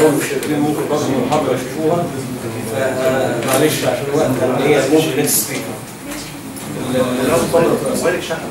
الاول والشربين ممكن برضه من المحاضره يشوفوها فمعلش عشان الوقت ان هي ممكن نكست سبيكر موبايلك شحن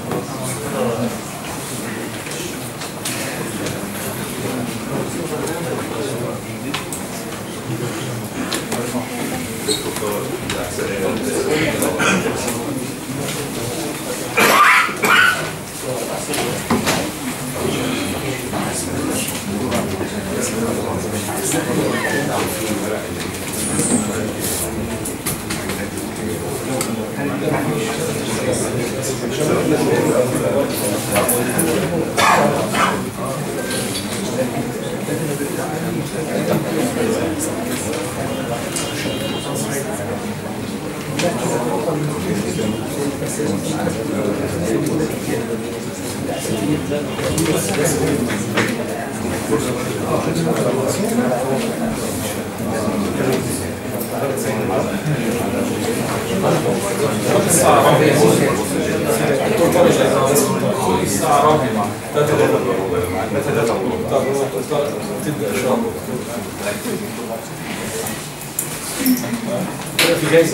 في جايزه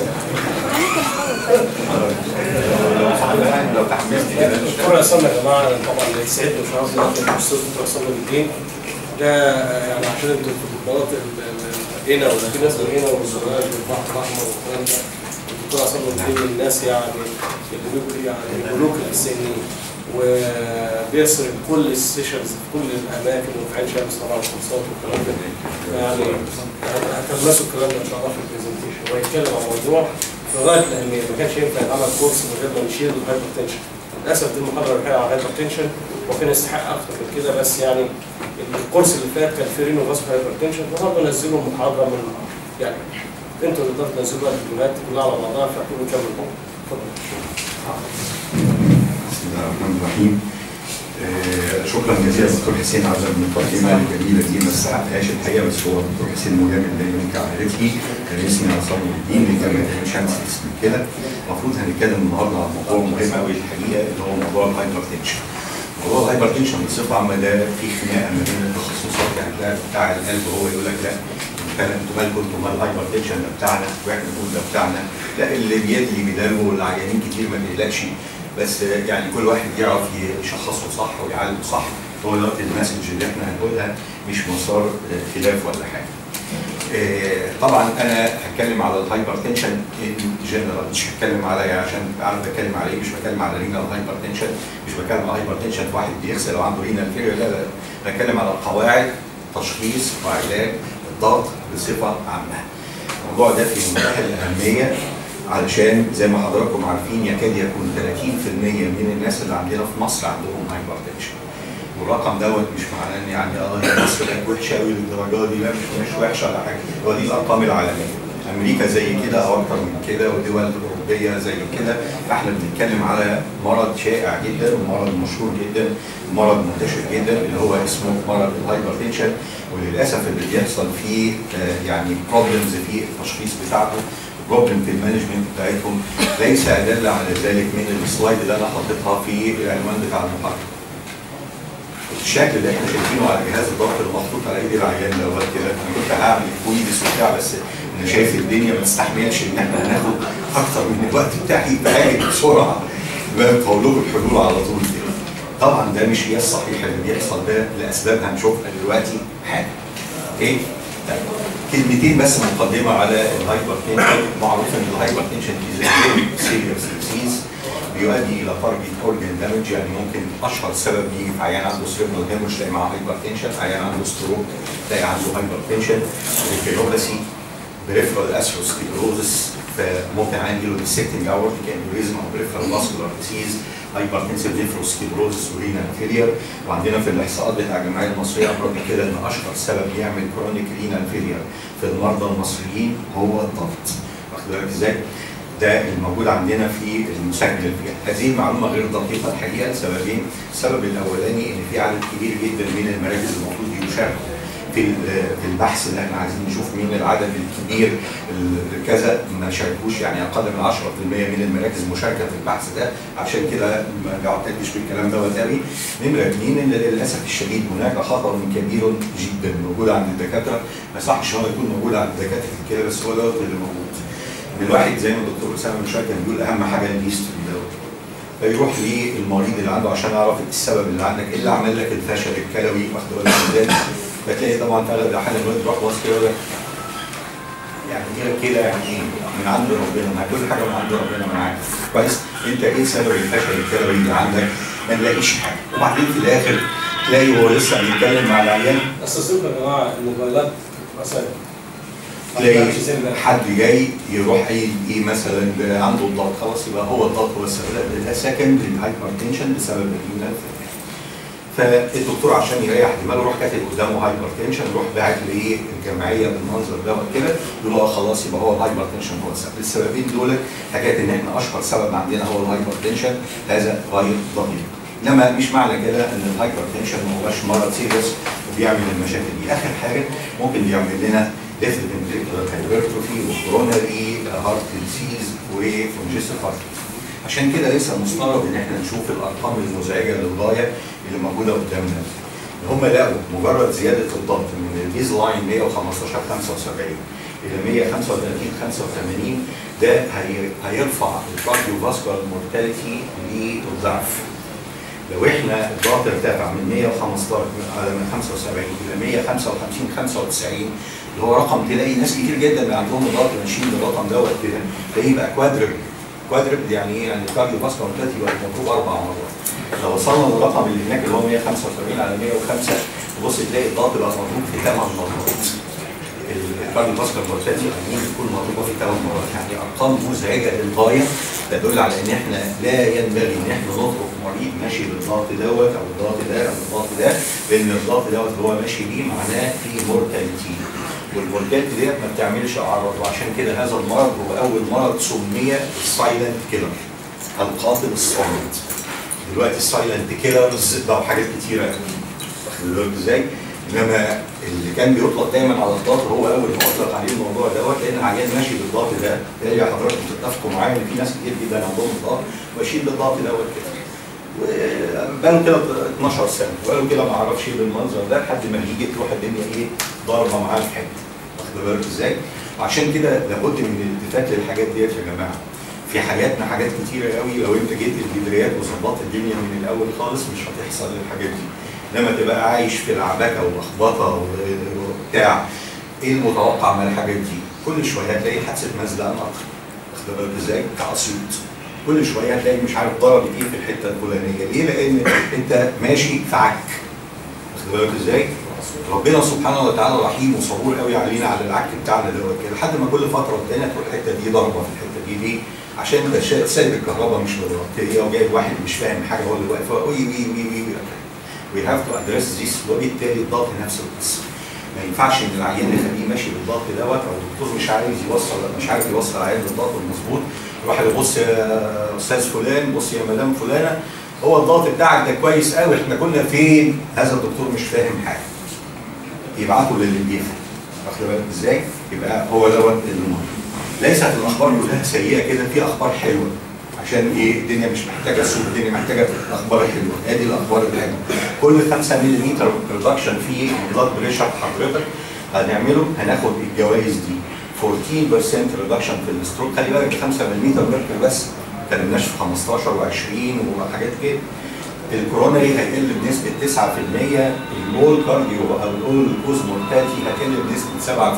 لو تحمست كده الدكتور عصام يا جماعه طبعا يسعدني مش عارف دلوقتي الاستاذ دكتور عصام الدين ده يعني عشان انتوا في المناطق هنا ولا في ناس من هنا والزمالك والبحر الاحمر والكلام ده الدكتور عصام الدين من الناس يعني اللي بيقولوا يعني الملوك السنين وبيصرف كل السيشنز في كل الاماكن وفي عين شمس طبعا كورسات والكلام ده يعني هتلمسوا الكلام ده ان شاء الله في البرزنتيشن وهيتكلم عن موضوع في غايه الاهميه ما كانش ينفع يتعمل كورس من غير ما نشيل الهايبر تنشن للاسف دي المحاضره الوحيده على الهايبر تنشن وكان يستحق اكتر من كده بس يعني الكورس اللي فات كان في رينو فاسكو هايبر تنشن فبرضه نزلوا محاضره من يعني انتوا تقدروا تنزلوا بقى الفيديوهات كلها على بعضها فكله يكمل بعض اتفضل بسم الله الرحمن الرحيم آه، شكرا جزيلا دكتور حسين على المقدمه الجميله دي ما استحقهاش الحقيقه بس هو دكتور حسين مجامل دايما كعائلتي كان اسمي عصام الدين اللي كان مش هنسى اسمي كده المفروض هنتكلم النهارده عن موضوع مهم قوي الحقيقه اللي هو موضوع الهايبر تنشن موضوع الهايبر تنشن بصفه عامه ده في خناقه ما بين التخصصات يعني ده بتاع القلب هو يقول لك لا كان انتوا مالكم انتوا مال الهايبر تنشن ده بتاعنا واحنا نقول ده بتاعنا لا اللي بيدلي بيدلوا والعيانين كتير ما بيقلقش بس يعني كل واحد يعرف يشخصه صح ويعالجه صح هو ده المسج اللي احنا هنقولها مش مسار خلاف ولا حاجه. آه، طبعا انا هتكلم على الهايبر تنشن جنرال مش هتكلم على عشان عارف بتكلم على ايه مش بتكلم على رينال هايبر تنشن مش بتكلم على هايبر تنشن في واحد بيغسل او عنده رينال فيلير لا لا بتكلم على قواعد تشخيص وعلاج الضغط بصفه عامه. الموضوع ده في منتهى الاهميه علشان زي ما حضراتكم عارفين يكاد يكون 30% من الناس اللي عندنا في مصر عندهم هايبر تنشن والرقم دوت مش معناه ان يعني اه يا مصر بقت وحشه قوي للدرجه دي لا مش مش وحشه ولا حاجه هو دي الارقام العالميه امريكا زي كده او اكتر من كده والدول الاوروبيه زي كده فاحنا بنتكلم على مرض شائع جدا ومرض مشهور جدا ومرض منتشر جدا اللي هو اسمه مرض الهايبر تنشن وللاسف اللي بيحصل فيه آه، يعني بروبلمز في التشخيص بتاعته بروبلم في المانجمنت بتاعتهم ليس ادل على ذلك من السلايد اللي انا حاططها في العنوان بتاع المحاضره. الشكل اللي احنا شايفينه على جهاز الضغط اللي محطوط على ايدي العيان دوت كده انا كنت هعمل كويس وبتاع بس انا شايف الدنيا ما تستحملش ان احنا هناخد اكتر من الوقت بتاعي بعالج بسرعه بقول لكم الحلول على طول كده. طبعا ده مش هي الصحيح اللي بيحصل ده لاسباب هنشوفها دلوقتي حالا. اوكي؟ طيب. كلمتين بس مقدمه على الهايبر تنشن معروف ان الهايبر تنشن سيريس ديزيز بيؤدي الى تارجت اورجن دامج يعني ممكن اشهر سبب يجي في عيان عنده سيربرال هيمورج تلاقي معاه هايبر تنشن عيان عنده ستروك تلاقي عنده هايبر تنشن ريتينوباسي بريفرال اثيروسكليروزس فممكن عيان يجيله ديسكتنج اورتيك انيوريزم او بريفرال ماسكولار ديسيز هايبرتنسيف نيفروسكليروزس ورينال فيلير وعندنا في الاحصاءات بتاع الجمعيه المصريه قررنا كده ان اشهر سبب يعمل كرونيك رينال فيلير في المرضى المصريين هو الضغط واخد بالك ازاي؟ ده الموجود عندنا في المسجل فيها هذه المعلومه غير دقيقه الحقيقه لسببين السبب الاولاني ان في عدد كبير جدا من المراكز المفروض يشاركوا في ال- في البحث اللي احنا عايزين نشوف مين العدد الكبير اللي كذا ما شاركوش يعني اقل من 10% من المراكز مشاركه في البحث ده عشان كده ما بعتدش بالكلام دوت قوي نمره اثنين ان للاسف الشديد هناك خطر كبير جدا موجود عند الدكاتره ما يصحش هو يكون موجود عند دكاتره الكلى بس هو دوت اللي موجود ان الواحد زي ما الدكتور اسامه من شويه كان بيقول اهم حاجه اليست دوت فيروح للمريض اللي عنده عشان يعرف السبب اللي عندك ايه اللي عمل لك الفشل الكلوي واخد بالك ازاي فتلاقي طبعا في اغلب الاحيان الواد يروح باص كده يقول لك يعني ايه كده يعني ايه من عند ربنا ما كل حاجه من عند ربنا معاك كويس انت ايه سبب الفشل الكلوي اللي عندك ما نلاقيش حاجه وبعدين في الاخر تلاقي هو لسه بيتكلم مع العيان استاذنكم يا جماعه الموبايلات مثلا تلاقي حد جاي يروح قايل ايه مثلا ده عنده الضغط خلاص يبقى هو الضغط هو السبب لا ده سكند الهايبرتنشن بسبب الرينال فالدكتور عشان يريح دماغه يروح كاتب قدامه هايبرتنشن يروح باعت لايه الجمعيه بالمنظر دوت كده يقول اه خلاص يبقى هو الهايبرتنشن هو السبب السببين دول حكايه ان احنا اشهر سبب عندنا هو الهايبرتنشن هذا غير دقيق انما مش معنى كده ان الهايبرتنشن ما هوش مرض سيريس وبيعمل المشاكل دي اخر حاجه ممكن يعمل لنا ليفت فنتريكولار هايبرتروفي وكوروناري هارت ديزيز وكونجستيف هارت عشان كده لسه مستغرب ان احنا نشوف الارقام المزعجه للغايه اللي موجوده قدامنا هم لقوا مجرد زياده الضغط من البيز لاين 115 75 الى 135 85 ده هي- هيرفع الكارديو فاسكولار مورتاليتي للضعف لو احنا الضغط ارتفع من 115 على من 75 الى 155 95 اللي هو رقم تلاقي ناس كتير جدا اللي عندهم الضغط ماشيين بالرقم دوت كده تلاقيه بقى كوادربل كوادربل يعني ايه؟ يعني الكارديو فاسكولار مورتاليتي بقى مضروب اربع مرات لو وصلنا للرقم اللي هناك اللي هو 175 على 105 تبص تلاقي الضغط بقى مضروب في ثمان مرات الكارديو فاسكولار مورتاليتي يعني بتكون مضروبه في ثمان مرات يعني ارقام مزعجه للغايه تدل على ان احنا لا ينبغي ان احنا نترك مريض ماشي بالضغط دوت او الضغط ده او الضغط ده لان الضغط دوت اللي هو ماشي بيه معناه في مورتاليتي والمورتاليتي ديت ما بتعملش اعراض وعشان كده هذا المرض هو اول مرض سمي السايلنت كيلر القاتل الصامت دلوقتي السايلنت كيلرز بقوا حاجات كتيره قوي واخد بالك ازاي؟ انما اللي كان بيطلق دايما على الضغط هو اول ما اطلق عليه الموضوع دوت لان العيان ماشي بالضغط ده تلاقي حضرتك بتتفقوا معايا ان في ناس كتير جدا عندهم الضغط ماشيين بالضغط دوت كده وبقالوا كده 12 سنه وقالوا كده ما اعرفش ايه بالمنظر ده لحد ما هيجي تروح الدنيا ايه ضاربه معاه في حته واخد بالك ازاي؟ وعشان كده لابد من الالتفات للحاجات ديت يا جماعه في حياتنا حاجات كتيره قوي لو انت جيت البدايات وظبطت الدنيا من الاول خالص مش هتحصل الحاجات دي لما تبقى عايش في العبكه واللخبطه وبتاع ايه المتوقع من الحاجات دي؟ كل شويه هتلاقي حادثه مزلقه قطر واخد بالك ازاي؟ كاسيوط كل شويه هتلاقي مش عارف ضربت ايه في الحته الفلانيه ليه؟ لان انت ماشي في عك واخد بالك ازاي؟ ربنا سبحانه وتعالى رحيم وصبور قوي علينا على العك بتاعنا دوت كده لحد ما كل فتره والتانيه تروح الحته دي ضربه في الحته دي ليه؟ عشان انت شا- سايب الكهرباء مش متغطيه وجايب واحد مش فاهم حاجه هو اللي واقف وي وي وي وي وي هاف تو ادريس ذيس وبالتالي الضغط نفس القصه ما ينفعش ان العيان يخليه ماشي بالضغط دوت او الدكتور مش عايز يوصل مش عارف يوصل العيان بالضغط المظبوط يروح يبص يا استاذ فلان بص يا مدام فلانه هو الضغط بتاعك ده كويس قوي احنا كنا فين؟ هذا الدكتور مش فاهم حاجه يبعتوا للي بيفهم واخد بالك ازاي؟ يبقى هو دوت المهم ليست الاخبار كلها سيئه كده في اخبار حلوه عشان ايه الدنيا مش محتاجه سوق الدنيا محتاجه اخبار حلوه ادي الاخبار الحلوه كل 5 ملم ريدكشن في بلاد بريشر حضرتك هنعمله هناخد الجوائز دي 14% ريدكشن في الستروك خلي بالك 5 ملم مركب بس ما اتكلمناش في 15 و20 وحاجات كده الكوروناري هيقل بنسبه 9% المول كارديو او الاول كوز مورتاليتي هتقل بنسبه 7%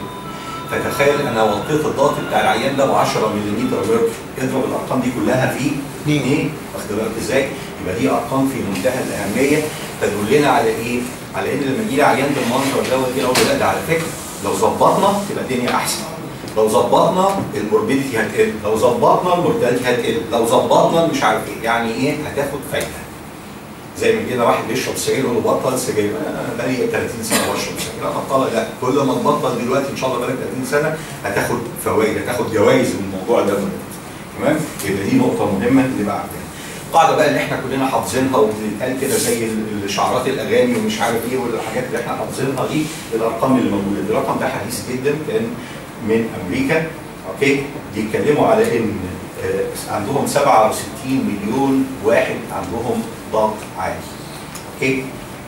فتخيل انا وطيت الضغط بتاع العيان ده ب 10 ملم ميركوري اضرب الارقام دي كلها في اثنين واخد بالك ازاي؟ يبقى دي ارقام في منتهى الاهميه تدلنا على ايه؟ على ان لما يجي لي عيان بالمنظر دوت كده اقول له لا ده على فكره لو ظبطنا تبقى الدنيا احسن لو ظبطنا الموربيديتي هتقل لو ظبطنا المورتاليتي هتقل لو ظبطنا مش عارف ايه يعني ايه هتاخد فايده زي ما كده واحد بيشرب سجاير يقول له بطل سجاير انا بقالي 30 سنه بشرب سجاير لا بطلها لا كل ما تبطل دلوقتي ان شاء الله بقالك 30 سنه هتاخد فوائد هتاخد جوائز من الموضوع ده تمام يبقى دي نقطه مهمه نبقى عارفينها القاعده بقى اللي احنا كلنا حافظينها وبتتقال كده زي ال- شعارات الاغاني ومش عارف ايه والحاجات اللي احنا حافظينها دي الارقام اللي موجوده دي. الرقم ده حديث جدا كان من امريكا اوكي بيتكلموا على ان آه، عندهم 67 مليون واحد عندهم ضغط عالي اوكي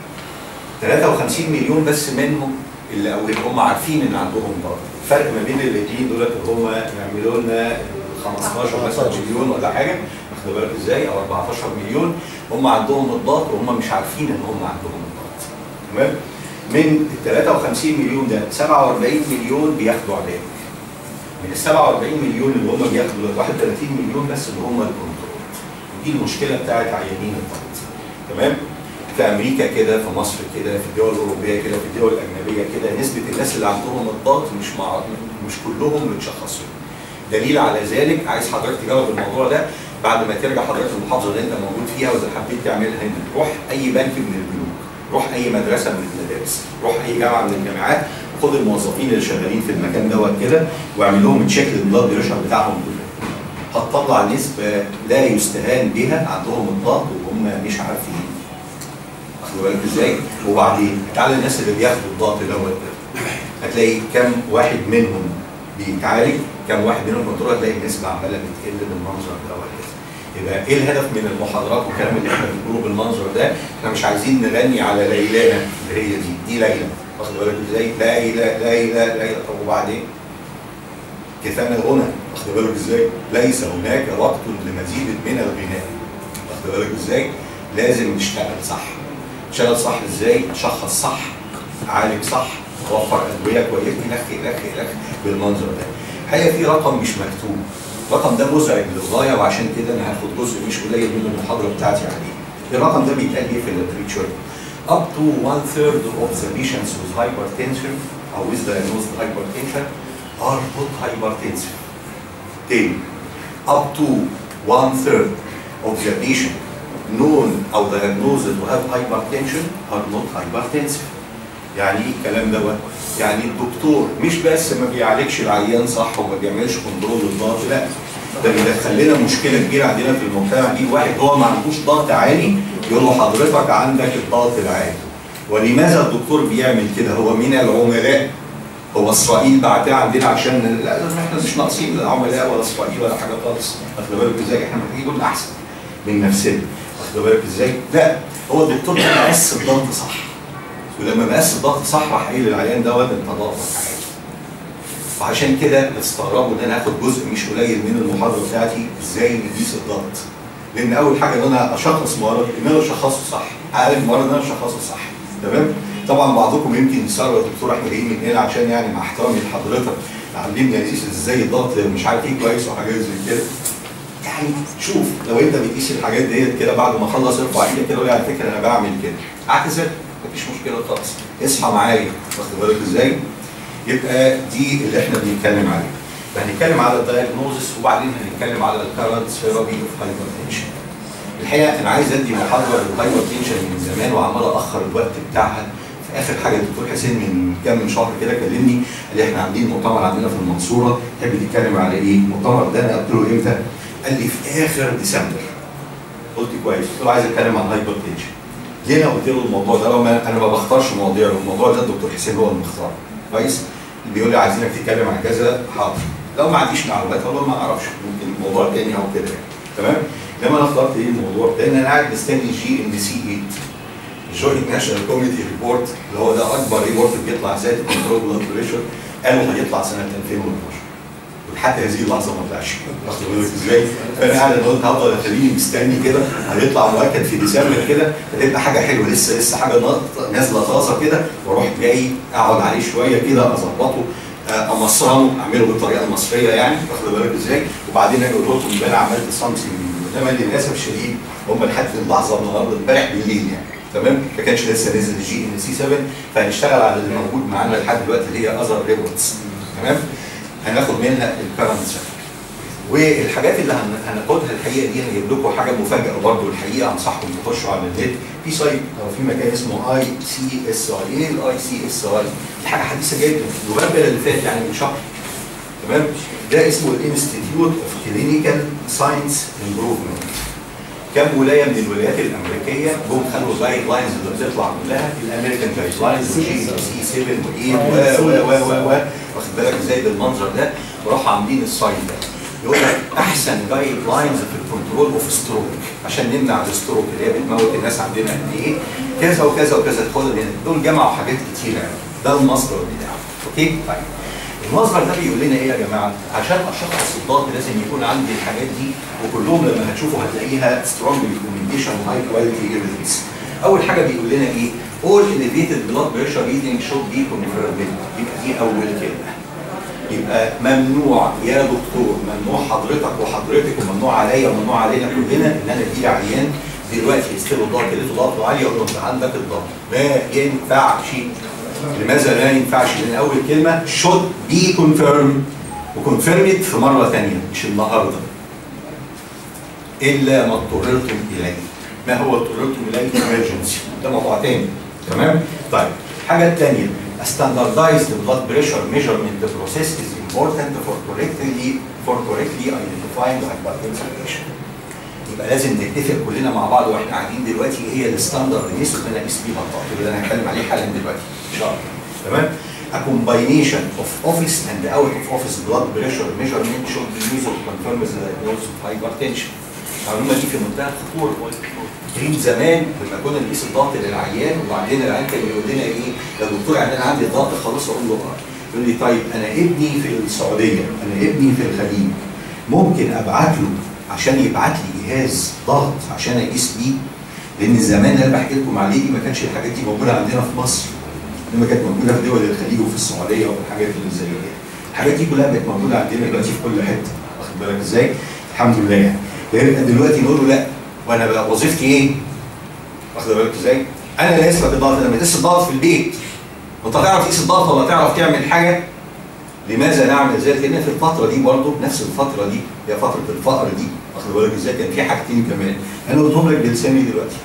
53 مليون بس منهم اللي او اللي هم عارفين ان عندهم ضغط الفرق ما بين الاثنين دولت اللي هم يعملوا لنا 15 مثلا مليون ولا حاجه واخد بالك ازاي او 14 مليون هم عندهم الضغط وهم مش عارفين ان هم عندهم الضغط تمام من ال 53 مليون ده 47 مليون بياخدوا علاج من ال 47 مليون اللي هم بياخدوا 31 مليون بس اللي هم الكنترول ودي المشكله بتاعت عيانين الضغط تمام في امريكا كده في مصر كده في الدول الاوروبيه كده في الدول الاجنبيه كده نسبه الناس اللي عندهم الضغط مش مع مش كلهم متشخصين دليل على ذلك عايز حضرتك تجاوب الموضوع ده بعد ما ترجع حضرتك المحافظه اللي انت موجود فيها واذا حبيت تعملها هنا روح اي بنك من البنوك روح اي مدرسه من المدارس روح اي جامعه من الجامعات خد الموظفين اللي شغالين في المكان دوت كده واعمل لهم تشيك للبلاد بريشر بتاعهم كله هتطلع نسبه لا يستهان بها عندهم الضغط وهم مش عارفين واخد بالك ازاي؟ وبعدين تعالى الناس اللي بياخدوا الضغط دوت ده هتلاقي كم واحد منهم بيتعالج كم واحد منهم كنترول هتلاقي النسبه عماله بتقل بالمنظر دوت كده يبقى ايه الهدف من المحاضرات والكلام اللي احنا بنقوله بالمنظر ده؟ احنا مش عايزين نغني على ليلانا اللي هي دي دي ليلى واخد بالك ازاي؟ ليلى ليلى ليلى طب وبعدين؟ كفانا الغنى واخد بالك ازاي؟ ليس هناك وقت لمزيد من الغناء واخد بالك ازاي؟ لازم نشتغل صح نشتغل صح ازاي؟ نشخص صح عالج صح وفر ادويه كويسه الخ الخ الخ بالمنظر ده. الحقيقه في رقم مش مكتوب الرقم ده مزعج للغايه وعشان كده انا هاخد جزء مش قليل من المحاضره بتاعتي عليه. الرقم ده بيتقال ايه في الليتريتشر؟ Up to one third of the patients with hypertension or with diagnosed hypertension are not hypertensive. تاني up to one third of the patient known or diagnosed to have hypertension are not hypertensive. يعني ايه الكلام دوت؟ يعني الدكتور مش بس ما بيعالجش العيان صح وما بيعملش كنترول للضغط لا ده بيدخل لنا مشكله كبيره عندنا في المجتمع دي واحد هو ما عندوش ضغط عالي يقول له حضرتك عندك الضغط العالي ولماذا الدكتور بيعمل كده؟ هو من العملاء هو اسرائيل بعتها عندنا عشان لا لازم احنا مش ناقصين لا عملاء ولا اسرائيل ولا حاجه خالص واخد بالك ازاي احنا محتاجين نكون احسن من نفسنا واخد بالك ازاي؟ لا هو الدكتور ده مقاس الضغط صح ولما مقاس الضغط صح راح قايل للعيان دوت انت ضغطك عالي فعشان كده تستغربوا ان انا هاخد جزء مش قليل من المحاضره بتاعتي ازاي نقيس الضغط لان اول حاجه ان انا اشخص مرض ان انا اشخصه صح اعالج مرض ان انا اشخصه صح تمام طبعا بعضكم يمكن يستغرب الدكتور احنا جايين من هنا عشان يعني مع احترامي لحضرتك علمني يا سيسي ازاي الضغط مش عارف ايه كويس وحاجات زي كده يعني شوف لو انت بتقيس الحاجات ديت كده بعد ما اخلص ارفع ايدك كده وقول لي على فكره انا بعمل كده اعتذر مفيش مشكله خالص اصحى معايا واخد بالك ازاي؟ يبقى دي اللي احنا بنتكلم عليه هنتكلم على الدايجنوزس وبعدين هنتكلم على الكارنت ثيرابي اوف هايبرتنشن الحقيقه انا عايز ادي محاضره للهايبرتنشن من زمان وعمال اخر الوقت بتاعها في اخر حاجه الدكتور حسين من كام شهر كده كلمني قال لي احنا عاملين مؤتمر عندنا في المنصوره تحب تتكلم على ايه؟ المؤتمر ده انا قلت له امتى؟ قال لي في اخر ديسمبر قلت كويس قلت له عايز اتكلم عن هايبرتنشن ليه انا قلت له الموضوع ده رغم انا ما بختارش مواضيع الموضوع ده الدكتور حسين هو اللي مختاره كويس بيقول لي عايزينك تتكلم عن كذا حاضر لو ما عنديش معلومات والله ما اعرفش ممكن موضوع تاني او كده يعني تمام انما انا اخترت ايه الموضوع لان انا قاعد مستني جي ان سي 8 جوينت ناشونال كوميدي ريبورت اللي هو ده اكبر ريبورت بيطلع ذات كنترول بلاد بريشر قالوا هيطلع سنه 2012 ولحد هذه اللحظه ما طلعش واخد بالك ازاي؟ فانا قاعد انا قلت هفضل اخليني مستني كده هيطلع مؤكد في ديسمبر كده فتبقى حاجه حلوه لسه لسه حاجه ناط- نازله طازه كده واروح جاي اقعد عليه شويه كده اظبطه آه، امصرمه اعمله بالطريقه المصريه يعني واخد بالك ازاي؟ وبعدين اجي اقول لكم يبقى انا عملت سمثينج انما للاسف الشديد هم لحد اللحظه النهارده امبارح بالليل يعني تمام ما كانش لسه نزل الجي ان سي 7 فهنشتغل على اللي موجود معانا لحد دلوقتي اللي هي اذر ريبورتس تمام هناخد منها الكرنت والحاجات اللي هن- هناخدها الحقيقه دي هجيب لكم حاجه مفاجاه برضه الحقيقه انصحكم تخشوا على النت في سايت او في مكان اسمه اي سي اس اي ايه الاي سي اس اي دي حاجه حديثه جدا نوفمبر اللي فات يعني من شهر تمام ده اسمه الانستيتيوت اوف كلينيكال ساينس امبروفمنت كم ولايه من الولايات الامريكيه جم خدوا الجايد لاينز اللي بتطلع كلها الامريكان جايد لاينز وجي سي 7 و8 و و و و واخد بالك ازاي بالمنظر ده وراحوا عاملين الساين ده يقول لك احسن جايد لاينز في الكنترول اوف ستروك عشان نمنع الستروك اللي هي بتموت الناس عندنا قد ايه كذا وكذا وكذا ادخل هنا دول جمعوا حاجات كتيره يعني ده المصدر بتاعه اوكي طيب المصدر ده بيقول لنا ايه يا جماعه؟ عشان اشخص الضغط لازم يكون عندي الحاجات دي وكلهم لما هتشوفوا هتلاقيها سترونج ريكومنديشن وهاي كواليتي ايفيدنس. اول حاجه بيقول لنا ايه؟ all elevated blood pressure reading should be confirmed يبقى دي اول كلمه. يبقى ممنوع يا دكتور ممنوع حضرتك وحضرتك وممنوع عليا وممنوع علينا كلنا ان انا ادي عيان دلوقتي يستلم الضغط لقيته ضغطه عالي اقول له انت عندك الضغط ما ينفعش لماذا لا ينفعش؟ لان اول كلمه should be confirmed وكونفيرمت في مره ثانيه مش النهارده الا ما اضطررتم اليه ما هو اضطررتم اليه؟ emergency ده موضوع تاني تمام؟ طيب الحاجه الثانيه A standardized blood pressure measurement process is important for correctly for correctly identifying hypertension patient. يبقى لازم نتفق كلنا مع بعض واحنا قاعدين دلوقتي ايه هي الستاندرد نيس اللي انا اقيس بيها الضغط اللي انا هتكلم عليه حالا دلوقتي ان شاء الله تمام A combination of office and out of office blood pressure measurement should be used to confirm the diagnosis of hypertension. المعلومه دي في منتهى الخطوره. كريم زمان لما كنا نقيس الضغط للعيان وبعدين العيان كان يقول لنا ايه يا دكتور يعني انا عندي الضغط خلاص اقول له اه يقول لي طيب انا ابني في السعوديه انا ابني في الخليج ممكن ابعت له عشان يبعت لي جهاز ضغط عشان اقيس بيه لان زمان اللي انا بحكي لكم عليه دي ما كانش الحاجات دي موجوده عندنا في مصر انما كانت موجوده في دول الخليج وفي السعوديه وفي الحاجات اللي زي كده الحاجات دي كلها بقت موجوده عندنا دلوقتي في كل حته واخد بالك ازاي؟ الحمد لله يعني فيبقى دلوقتي نقول له لا وانا بقى وظيفتي ايه؟ واخد بالك ازاي؟ انا اللي هقيس لك الضغط لما تقيس الضغط في البيت وانت تعرف تقيس الضغط ولا تعرف تعمل حاجه لماذا نعمل ذلك؟ لان في الفتره دي برضه نفس الفتره دي هي فتره الفقر دي واخد بالك ازاي؟ كان في حاجتين كمان انا قلتهم لك بلساني دلوقتي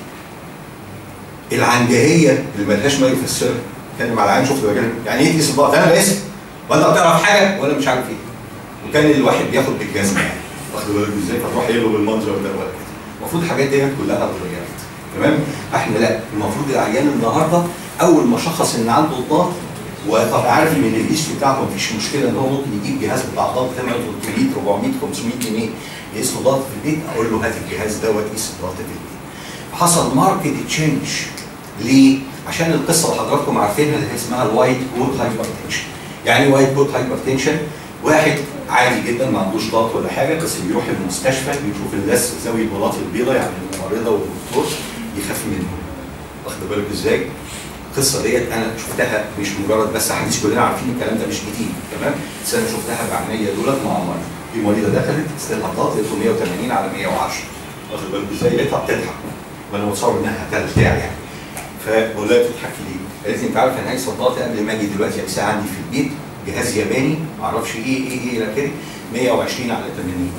العنجهيه اللي ملهاش ما يفسرها اتكلم على عين شفت بجانب يعني ايه تقيس الضغط؟ انا باسم وانت بتعرف حاجه وانا مش عارف ايه وكان الواحد بياخد بالجزمه يعني واخد بالك ازاي؟ فتروح قايل له بالمنظر ده ولا كده المفروض الحاجات دي كلها اتغيرت تمام؟ احنا لا المفروض العيان النهارده اول ما شخص ان عنده الضغط وطب عارف ان الهيستوري بتاعته مفيش مشكله ان هو ممكن يجيب جهاز بتاع ضغط ثمنه 300 400 500 جنيه يقيس له ضغط في البيت اقول له هات الجهاز ده وقيس الضغط في البيت. حصل ماركت تشينج ليه؟ عشان القصه اللي حضراتكم عارفينها اللي هي اسمها الوايت كود هايبرتنشن. يعني ايه وايت كود هايبرتنشن؟ واحد عادي جدا ما عندوش ضغط ولا حاجه بس بيروح المستشفى بيشوف الناس ذوي البلاط البيضاء يعني الممرضه والدكتور يخاف منهم. واخد بالك ازاي؟ القصه ديت انا شفتها مش مجرد بس حديث كلنا عارفين الكلام ده مش جديد تمام بس انا شفتها بعينيا دولت مع مريض في مريضه دخلت تستلها الضغط لقيته 180 على 110 واخد بالك ازاي لقيتها بتضحك وانا متصور انها هتلتع يعني فبقول لها بتضحكي ليه؟ قالت لي انت عارف انا عايز الضغط قبل ما اجي دلوقتي اقيسها عندي في البيت جهاز ياباني ما اعرفش ايه ايه ايه الى اخره 120 على 80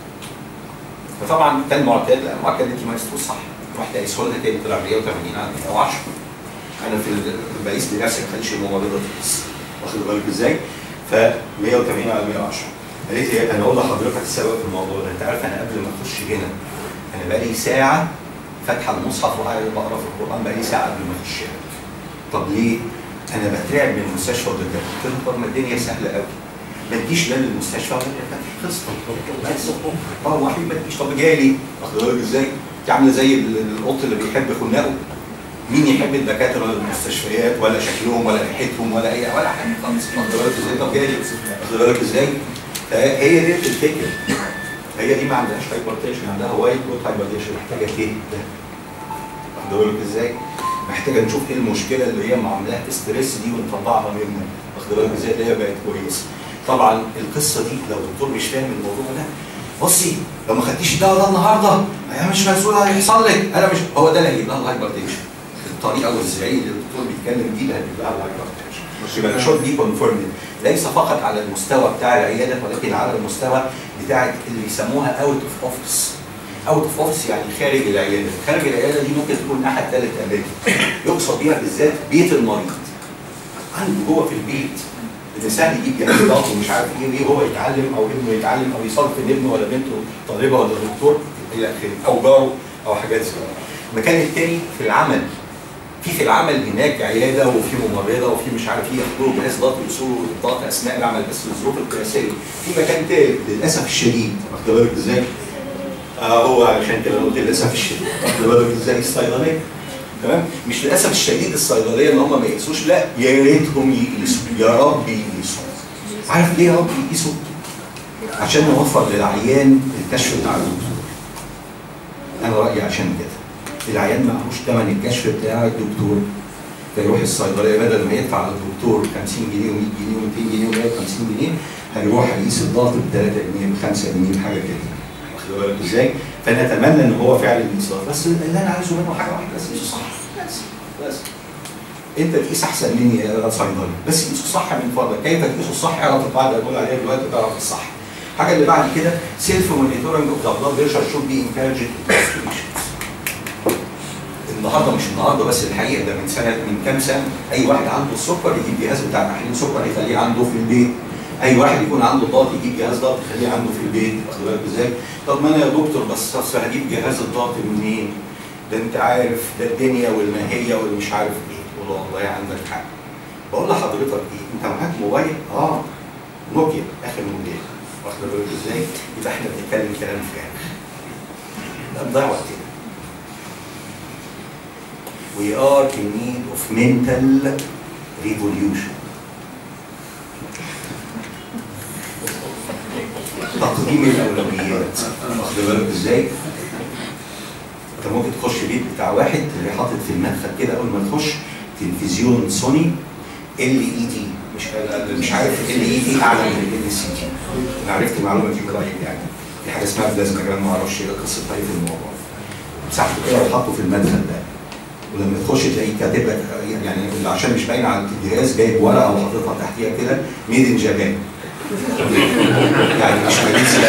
فطبعا كان معتاد لا المعتاد انت ما قستوش صح رحت قايسه لها تاني طلع 180 على 110 انا في بقيس بنفسي ما خليش الممرضه تقيس واخد بالك ازاي؟ ف 180 على 110 قالت لي انا اقول لحضرتك السبب في الموضوع ده انت عارف انا قبل ما اخش هنا انا بقالي ساعه فاتحه المصحف وقاعد بقرا في القران بقالي ساعه قبل ما اخش هنا طب ليه؟ انا بترعب من المستشفى والدكاتره قلت له طب ما الدنيا سهله قوي ما تجيش لا للمستشفى ولا للدكاتره خلصت بس اه وحيد ما تجيش طب جالي واخد بالك ازاي؟ انت عامله زي القط اللي بيحب خناقه مين يحب الدكاتره ولا المستشفيات ولا شكلهم ولا ريحتهم ولا اي ولا حاجه خالص واخد بالك ازاي طب جالي واخد بالك ازاي؟ هي دي الفكره هي دي ما عندهاش هايبرتنشن عندها وايت بوت هايبرتنشن محتاجه تهدى واخد بالك ازاي؟ محتاجه نشوف ايه المشكله اللي هي عاملاها ستريس دي ونطلعها منها واخد بالك ازاي اللي هي بقت كويسه طبعا القصه دي لو الدكتور مش فاهم الموضوع ده بصي لو ما خدتيش الدواء ده النهارده انا مش مسؤول هيحصل لك انا مش هو ده اللي هيجيب لها الهايبرتنشن الطريقه والزعيق اللي الدكتور بيتكلم بيه اللي هتجيب لها الهايبرتنشن يبقى الشوت دي كونفيرمد ليس فقط على المستوى بتاع العياده ولكن على المستوى بتاع اللي بيسموها اوت اوف اوفيس اوت اوف اوفيس يعني خارج العياده خارج العياده دي ممكن تكون احد ثلاث اماكن يقصد بيها بالذات بيت المريض عنده جوه في البيت ان سهل يجيب جهاز ضغط ومش عارف ايه وايه هو يتعلم او ابنه يتعلم او يصرف ابنه ولا بنته طالبه ولا دكتور الى اخره او جاره او حاجات زي كده. المكان التاني في العمل في في العمل هناك عياده وفي ممرضه وفي مش عارف ايه ياخدوا جهاز ضغط يوصلوا الضغط اثناء العمل بس الظروف القياسيه في مكان تاني للاسف الشديد واخد بالك ازاي؟ آه هو عشان كده قلت للاسف الشديد واخد بالك ازاي الصيدليه تمام مش للاسف الشديد الصيدليه ان هم ما يقيسوش لا يا ريتهم يقيسوا يا رب يقيسوا عارف ليه يا رب يقيسوا؟ عشان نوفر للعيان الكشف بتاع الدكتور انا رايي عشان كده العيان معهوش ثمن الكشف بتاع الدكتور فيروح الصيدليه بدل ما يدفع للدكتور 50 جنيه و100 جنيه و200 جنيه و150 جنيه هيروح يقيس الضغط ب 3 جنيه ب 5 جنيه بحاجه كده واخد بالك ازاي؟ فنتمنى ان هو فعلا يقيس ضغط بس اللي انا عايزه منه حاجه واحده بس يقيسه صح بس بس انت تقيس احسن مني يا صيدلي بس قيسه صح من فضلك كيف تقيسه الصح اعرف القاعده اللي بقول عليها دلوقتي تعرف الصح الحاجه اللي بعد كده سيلف مونيتورنج اوف ذا بلاد بريشر شود بي انكارجد النهارده مش النهارده بس الحقيقه ده من سنه من كام سنه اي واحد عنده السكر يجيب جهاز بتاع تحليل سكر يخليه عنده في البيت اي واحد يكون عنده ضغط يجيب جهاز ضغط يخليه عنده في البيت واخد بالك ازاي؟ طب ما انا يا دكتور بس أصل هجيب جهاز الضغط منين؟ ده انت عارف ده الدنيا والماهيه والمش عارف ايه تقول له والله عندك حق بقول لحضرتك ايه انت معاك موبايل؟ اه نوكيا اخر موديل واخد بالك ازاي؟ يبقى احنا بنتكلم كلام فارغ ده نضيع وقتنا we are in need of mental revolution. تقديم الاولويات واخد بالك ازاي؟ انت ممكن تخش بيت بتاع واحد اللي حاطط في المدخل كده اول ما تخش تلفزيون سوني ال اي دي مش مش عارف ال اي دي اعلى من ال سي دي انا عرفت المعلومه دي قريب يعني في حاجه اسمها بلازما جرام ما اعرفش ايه قصتها ايه في الموضوع مسحته كده وحطه في المدخل ده ولما تخش تلاقيه كاتب لك يعني اللي عشان مش باين على الجهاز جايب ورقه وحاططها تحتيها كده ميد ان جابان يعني مش ماليزي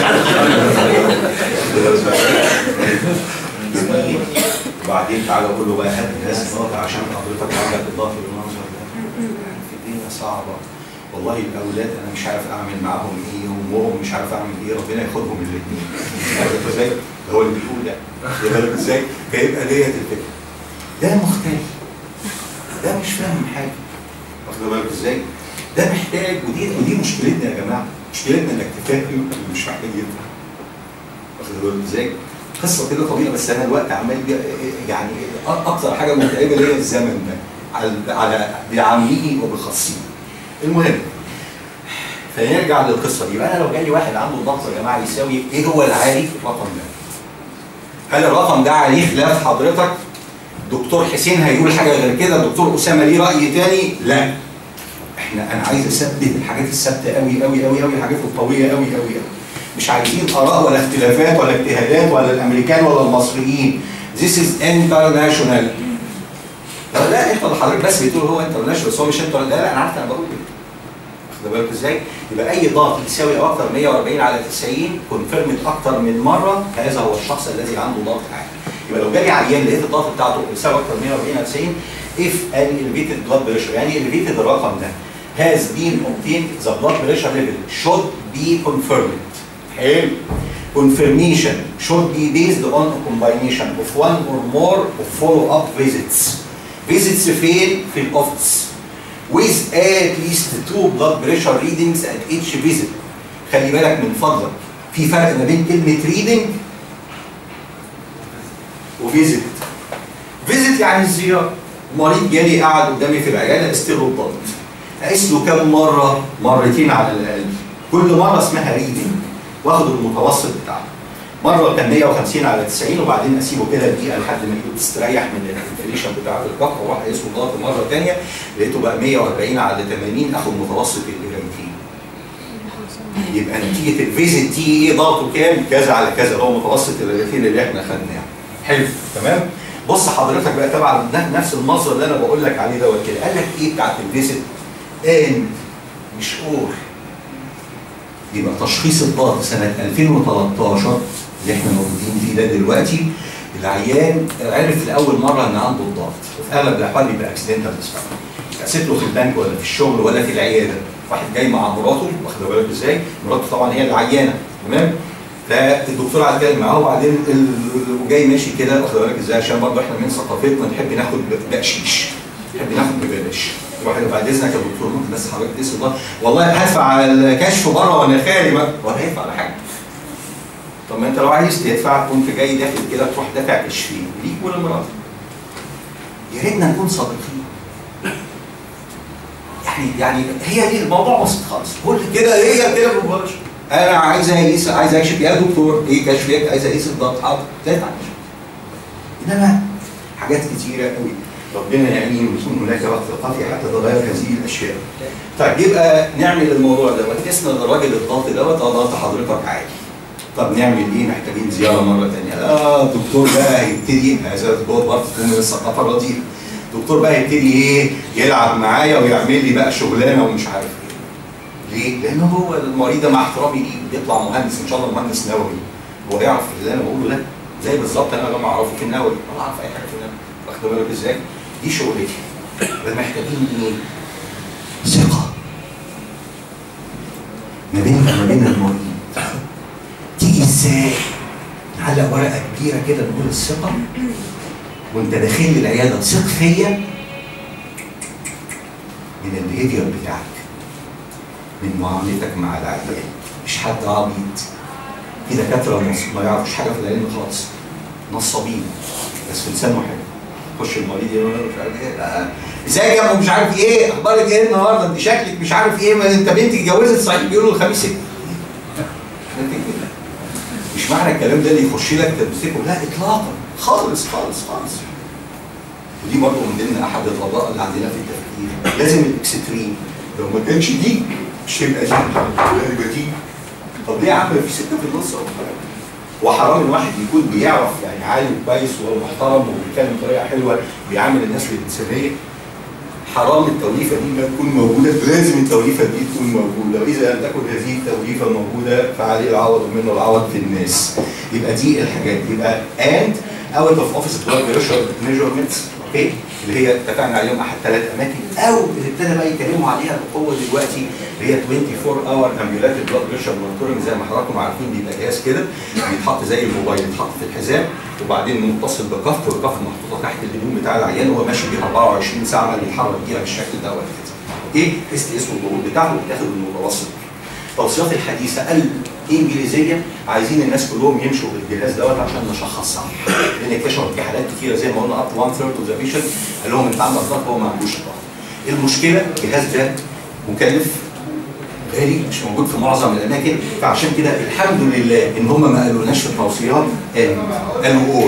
لا وبعدين تعالى قول له بقى هات جهاز ضغط عشان حضرتك عندك الضغط بالمنظر ده في الدنيا صعبه والله الاولاد انا مش عارف اعمل معاهم ايه وامهم مش عارف اعمل ايه ربنا ياخدهم الاثنين عارف ازاي؟ هو اللي بيقول ده واخد بالك ازاي؟ فيبقى ديت الفكره ده مختلف ده مش فاهم حاجه واخد بالك ازاي؟ ده محتاج ودي ودي مشكلتنا يا جماعه مشكلتنا انك تفهم اللي مش محتاج يفهم واخد بالك ازاي؟ قصه كده طويله بس انا الوقت عمال بي- يعني اكثر حاجه متعبه ليا الزمن ده على على بعاميه وبخاصيه المهم فنرجع للقصه دي يبقى انا لو جالي واحد عنده ضغط يا جماعه يساوي ايه هو العالي الرقم ده؟ هل الرقم ده عليه خلاف حضرتك؟ دكتور حسين هيقول حاجه غير كده دكتور اسامه ليه راي تاني لا احنا انا عايز اثبت الحاجات الثابته قوي قوي قوي قوي الحاجات القويه قوي قوي قوي مش عايزين اراء ولا اختلافات ولا اجتهادات ولا الامريكان ولا المصريين This is international لا لا انت اللي حضرتك بس بتقول هو انترناشونال بس هو مش انتر لا لا انا عارف انا بقول كده واخد بالك ازاي؟ يبقى اي ضغط يساوي اكثر 140 على 90 كونفيرمد اكثر من مره هذا هو الشخص الذي عنده ضغط عالي. يبقى لو جالي عيان لقيت الضغط بتاعته يساوي اكثر 140 على 90 if an elevated blood pressure يعني elevated الرقم ده has been obtained the blood pressure level should be confirmed. حلو. Confirmation should be based on a combination of one or more of follow-up visits. Visits فين؟ في الاوفيس. with at least two blood pressure readings at each visit. خلي بالك من فضلك في فرق ما بين كلمة reading وفيزيت. فيزيت يعني الزيارة. مريض جالي قاعد قدامي في العيادة قست له الضغط. اقيس له كام مرة؟ مرتين على الأقل. كل مرة اسمها reading. واخد المتوسط بتاعه. مره كان 150 على 90 وبعدين اسيبه كده دقيقه لحد ما ايده تستريح من الانفليشن بتاع الكف واروح اقيسه الضغط مره ثانيه لقيته بقى 140 على 80 اخد متوسط القرايتين. يبقى نتيجه الفيزيت دي ايه ضغطه كام؟ كذا على كذا هو متوسط القرايتين اللي احنا خدناه. حلو تمام؟ بص حضرتك بقى تبع نفس المصدر اللي انا بقول لك عليه دوت كده قال لك ايه بتاعت الفيزيت؟ ان مش اور يبقى تشخيص الضغط سنة 2013 اللي احنا موجودين فيه ده دلوقتي العيان عرف لأول مرة إن عنده الضغط وفي أغلب الأحوال بيبقى اكسيدنتال ديسفاكتور حسيت له في البنك ولا في الشغل ولا في العيادة واحد جاي مع مراته واخد بالك ازاي؟ مراته طبعا هي العيانة تمام؟ فالدكتور قعد يتكلم معاه وبعدين ال- وجاي ماشي كده واخد بالك ازاي عشان برضه احنا من ثقافتنا نحب ناخد بقشيش نحب ناخد ببلاش واحد بعد اذنك يا دكتور ممكن بس حضرتك تقيس الله والله هدفع الكشف بره وانا خالي ما ولا هيدفع على حاجه طب ما انت لو عايز تدفع كنت جاي داخل كده تروح دافع كشفين ليك ولمراتك يا ريتنا نكون صادقين يعني يعني هي دي الموضوع بسيط خالص قول لي كده هي كده مباشر انا عايز اقيس عايز اكشف يا دكتور ايه كشفك عايز اقيس الضغط حاضر تدفع انما حاجات كتيره قوي ربنا يعين ويكون هناك وقت قافي حتى تغير هذه الاشياء. طيب يبقى نعمل الموضوع دوت اسند الراجل الضغط دوت اه ضغط حضرتك عالي. طب نعمل ايه؟ محتاجين زياره مره ثانيه. اه الدكتور بقى هيبتدي هذا الدكتور برضه من الثقافه الرديئه. الدكتور بقى يبتدي ايه؟ يلعب معايا ويعمل لي بقى شغلانه ومش عارف ايه. ليه؟ لان هو المريض ده مع احترامي ليه بيطلع مهندس ان شاء الله مهندس نووي. هو يعرف اللي انا بقوله ده زي بالظبط انا لما اعرفه في النووي ولا اعرف اي حاجه في النووي. واخد بالك ازاي؟ دي شغلتي. محتاجين ايه؟ ثقه. ما بيننا وما بين المريض. تيجي ازاي؟ نعلق ورقه كبيره كده نقول الثقه وانت داخل لي العياده ثق فيا من البيهيفير بتاعك من معاملتك مع العيان مش حد عبيط في دكاتره نص- ما يعرفوش حاجه في العلم خالص نصابين بس في لسانه حلو خش المريض يقول له مش عارف ايه لا. ازيك يا ابو مش عارف ايه اخبارك ايه النهارده انت شكلك مش عارف ايه ما انت بنتك اتجوزت صحيح بيقولوا الخميس ايه مش معنى الكلام ده اللي يخش لك تمسكه لا اطلاقا خالص خالص خالص ودي برضه من ضمن احد القضاء اللي عندنا في التفكير لازم الاكستريم لو ما كانش دي مش هيبقى دي هيبقى دي طب ليه يا عم في سكه في النص اهو وحرام الواحد يكون بيعرف يعني عالم كويس ومحترم وبيتكلم بطريقه حلوه بيعامل الناس بالانسانيه حرام التوليفه دي ما تكون موجوده لازم التوليفه دي تكون موجوده واذا لم تكن هذه التوليفه موجوده فعليه العوض ومنه العوض في الناس يبقى دي الحاجات يبقى and out of office blood pressure measurements اوكي اللي هي اتفقنا عليهم احد ثلاث اماكن او اللي ابتدى بقى يتكلموا عليها بقوه دلوقتي اللي هي 24 اور امبيولاتد بلاد بريشر مونيتورنج زي ما حضراتكم عارفين بيبقى جهاز كده بيتحط زي الموبايل يتحط في الحزام وبعدين متصل بكفر والكفر محطوطه تحت الهدوم بتاع العيان وهو ماشي بيها 24 ساعه ما بيتحرك بيها بالشكل دوت كده اوكي بحيث تقيسوا الضغوط بتاعه وتاخد المتوسط التوصيات الحديثه الانجليزيه عايزين الناس كلهم يمشوا بالجهاز دوت عشان نشخص صح لان اكتشفوا في حالات كتيره زي ما قلنا اب 1 ثيرد اوف ذا بيشنت قال لهم انت عندك ضغط هو ما عندوش ضغط المشكله الجهاز ده مكلف غالي مش موجود في معظم الاماكن فعشان كده الحمد لله ان هم ما قالولناش في التوصيات قالوا قالوا اور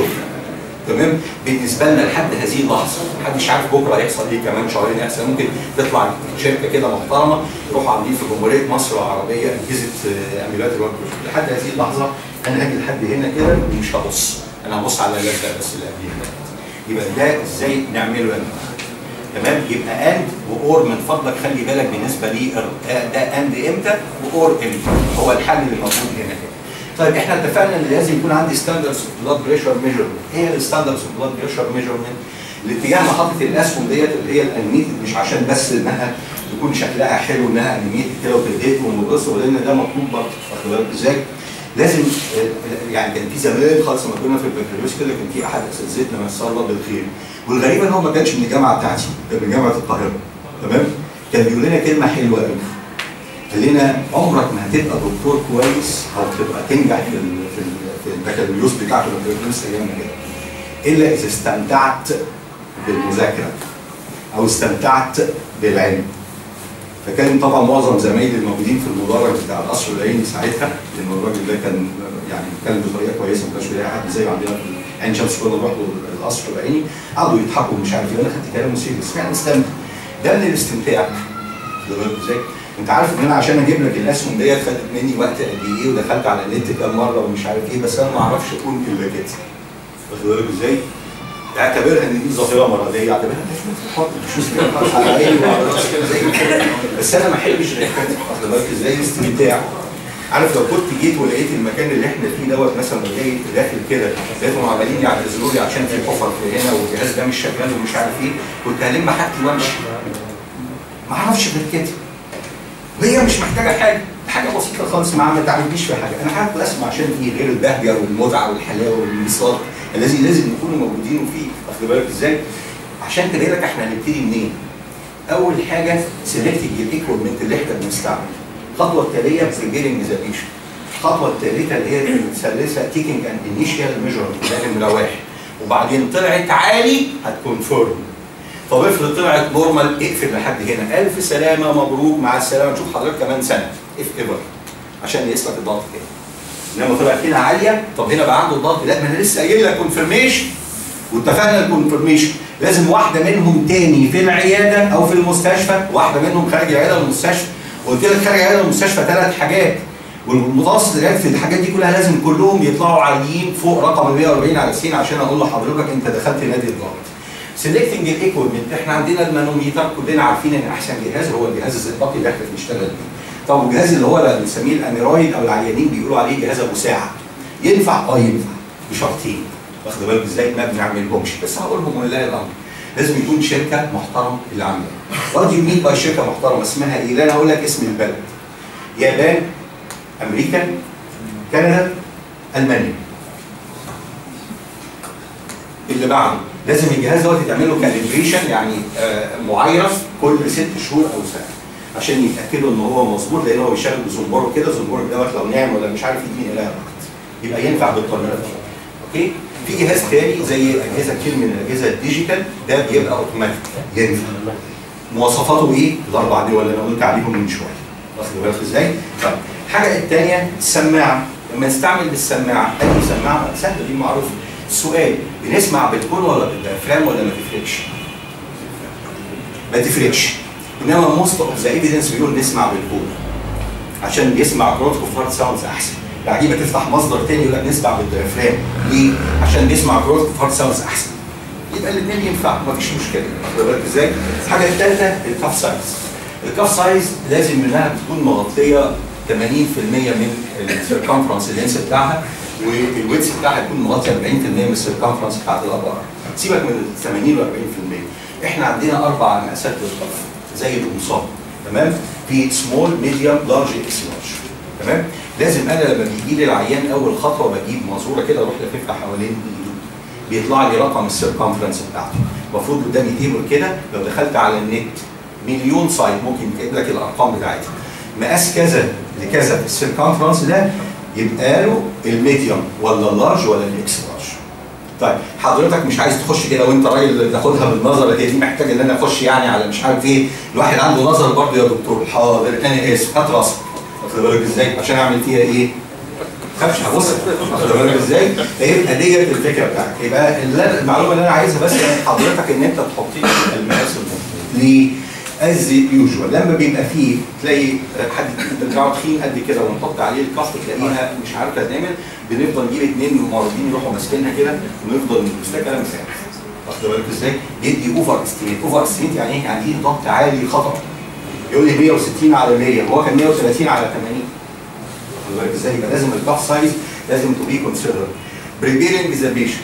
تمام بالنسبه لنا لحد هذه اللحظه محدش عارف بكره هيحصل ايه كمان شهرين هيحصل ممكن تطلع شركه كده محترمه يروحوا عاملين في جمهوريه مصر العربيه اجهزه آه، اميلات الوجه لحد هذه اللحظه انا هاجي لحد هنا كده ومش هبص انا هبص على اللزقه بس اللي قبليها يبقى ده ازاي نعمله يا جماعه تمام يبقى اند واور من فضلك خلي بالك بالنسبه لي ال- ده اند امتى واور امتى هو الحل اللي موجود هنا كده طيب احنا اتفقنا ان لازم يكون عندي ستاندردز اوف بلاد بريشر ميجرمنت ايه الستاندردز اوف بلاد بريشر ميجرمنت الاتجاه محطه الاسهم ديت اللي هي الانيميتد مش عشان بس انها يكون شكلها حلو انها انيميتد كده وتديت ومبص ولان ده مطلوب برضه واخد بالك ازاي؟ لازم آه، يعني كان في زمان خالص لما كنا في البكالوريوس كده كان في احد اساتذتنا مساه الله بالخير والغريب ان هو ما كانش من الجامعه بتاعتي كان من جامعه القاهره تمام كان بيقول لنا كلمه حلوه قوي قال لنا عمرك ما هتبقى دكتور كويس او تبقى تنجح في ال في ال في البكالوريوس بتاعك البكالوريوس ايامنا كده الا اذا استمتعت بالمذاكره او استمتعت بالعلم فكان طبعا معظم زمايلي الموجودين في المدرج بتاع القصر العيني ساعتها لان الراجل ده كان يعني بيتكلم بطريقه كويسه ما كانش بيلاقي حد زيه عندنا في عين شمس كنا نروح له القصر العيني قعدوا يضحكوا ومش عارف ايه انا خدت كلامه سيريس يعني استمتع ده من الاستمتاع واخد بالك ازاي؟ انت عارف ان انا عشان اجيب لك الاسهم ديت خدت مني وقت قد ايه ودخلت على النت كام مره ومش عارف ايه بس انا ما اعرفش اكون الا كده واخد بالك ازاي؟ اعتبرها ان دي ظاهره مرضيه اعتبرها مش مشكله مش مشكله خالص على عيني وعلى راسي كده زي كده بس انا ما احبش غير كده واخد بالك ازاي استمتاع عارف لو كنت جيت ولقيت المكان اللي احنا فيه دوت مثلا وجاي داخل كده لقيتهم عمالين يعتذروا لي عشان في حفر في هنا والجهاز ده مش شغال ومش عارف ايه كنت هلم حاجتي وامشي ما اعرفش غير كده وهي مش محتاجه حاجه حاجه بسيطه خالص ما ما تعبنيش في حاجه انا حابب اسمع عشان ايه غير البهجه والمتعه والحلاوه والانبساط الذي لازم نكون موجودين فيه واخد بالك ازاي؟ عشان كده لك احنا هنبتدي منين؟ اول حاجه سيلكتنج الايكويبمنت اللي احنا بنستعمله الخطوه التاليه بريبيرنج ذا بيشنت الخطوه الثالثه اللي هي الثالثه تيكينج ان انيشال ميجرمنت ده نمره واحد وبعدين طلعت عالي هتكونفيرم طب افرض طلعت نورمال اقفل لحد هنا الف سلامه مبروك مع السلامه نشوف حضرتك كمان سنه اف ايفر عشان يقيس لك الضغط كده انما طلعت هنا عاليه طب هنا بقى عنده الضغط لا ما انا لسه قايل لك كونفirmation واتفقنا الكونفirmation لازم واحده منهم تاني في العياده او في المستشفى واحده منهم خارج العياده والمستشفى قلت لك خارج العياده والمستشفى ثلاث حاجات والمتوسط الرياضي في الحاجات دي كلها لازم كلهم يطلعوا عاليين فوق رقم 140 على 90 عشان اقول لحضرتك انت دخلت نادي الضغط. سيلكتنج الايكويبمنت احنا عندنا المانوميتر كلنا عارفين ان احسن جهاز هو الجهاز الزئبقي اللي احنا بنشتغل بيه. طب والجهاز اللي هو اللي بنسميه الاميرويد او العيانين بيقولوا عليه جهاز ابو ساعه. ينفع؟ اه ينفع بشرطين. واخد بالك ازاي؟ ما بنعملهمش بس هقولهم ولله الامر. لازم يكون شركه محترمه اللي عامله. وات يو مين باي شركه محترمه اسمها ايه؟ لا انا هقول لك اسم البلد. يابان امريكا كندا المانيا اللي بعده لازم الجهاز دوت يتعمل له كاليبريشن يعني آه، معايره كل ست شهور او سنه عشان يتاكدوا ان هو مظبوط لان هو بيشتغل بزنبرك كده زنبرك دوت لو ناعم ولا مش عارف يدين الى وقت يبقى ينفع بالطريقه دي اوكي في جهاز تاني زي اجهزه كتير من الاجهزه الديجيتال ده بيبقى اوتوماتيك ينفع مواصفاته ايه؟ الاربع دي ولا انا قلت عليهم من شويه واخد بالك ازاي؟ طيب الحاجه الثانيه السماعه لما نستعمل بالسماعه اي سماعه سهله دي معروفه السؤال بنسمع بالكون ولا بالديافرام ولا ما تفرقش؟ ما تفرقش انما موست اوف ذا ايفيدنس بيقول نسمع بالكون عشان بيسمع كروت كفارت ساوندز احسن العجيبه تفتح مصدر تاني يقول لك نسمع بالديافرام ليه؟ عشان نسمع كروت كفارت ساوندز احسن يبقى الاثنين ينفع مفيش مشكله واخد بالك ازاي؟ الحاجه الثالثه الكاف سايز الكاف سايز لازم انها تكون مغطيه 80% من السيركمفرنس اللينس بتاعها والويتس بتاعها يكون مغطي 40% من السيركمفرنس بتاعت الابر سيبك من ال 80 و 40% احنا عندنا اربع مقاسات للقف زي القمصان تمام في سمول ميديوم لارج اكس لارج تمام لازم انا لما بيجي لي العيان اول خطوه بجيب ماسوره كده اروح لففها حوالين ايده بيطلع لي رقم السيركمفرنس بتاعته المفروض قدامي تيبل كده لو دخلت على النت مليون سايت ممكن يجيب لك الارقام بتاعتها مقاس كذا لكذا في السيركمفرنس ده يبقى له الميديوم ولا اللارج ولا الاكس لارج طيب حضرتك مش عايز تخش كده وانت راجل تاخدها بالنظر دي دي محتاج ان انا اخش يعني على مش عارف ايه الواحد عنده نظر برضه يا دكتور حاضر انا اسف هات راسك واخد بالك ازاي عشان اعمل فيها ايه؟ خافش هبص واخد بالك ازاي؟ يبقى ديت الفكره بتاعتك يبقى اللي- المعلومه اللي انا عايزها بس من حضرتك ان انت تحط لي المقاس المظبوط ليه؟ از يوجوال لما بيبقى فيه تلاقي حد دراعه تخين قد كده ونحط عليه الكف تلاقيها مش عارفه تعمل بنفضل نجيب اثنين ممرضين يروحوا ماسكينها كده ونفضل نلبس ده كلام سهل واخد بالك ازاي؟ يدي اوفر استيميت اوفر استيميت يعني ايه؟ يعني ايه ضغط عالي خطر يقول لي 160 على 100 هو كان 130 على 80 واخد بالك ازاي؟ يبقى لازم الكف سايز لازم تو بي كونسيدر بريبيرنج ذا بيشنت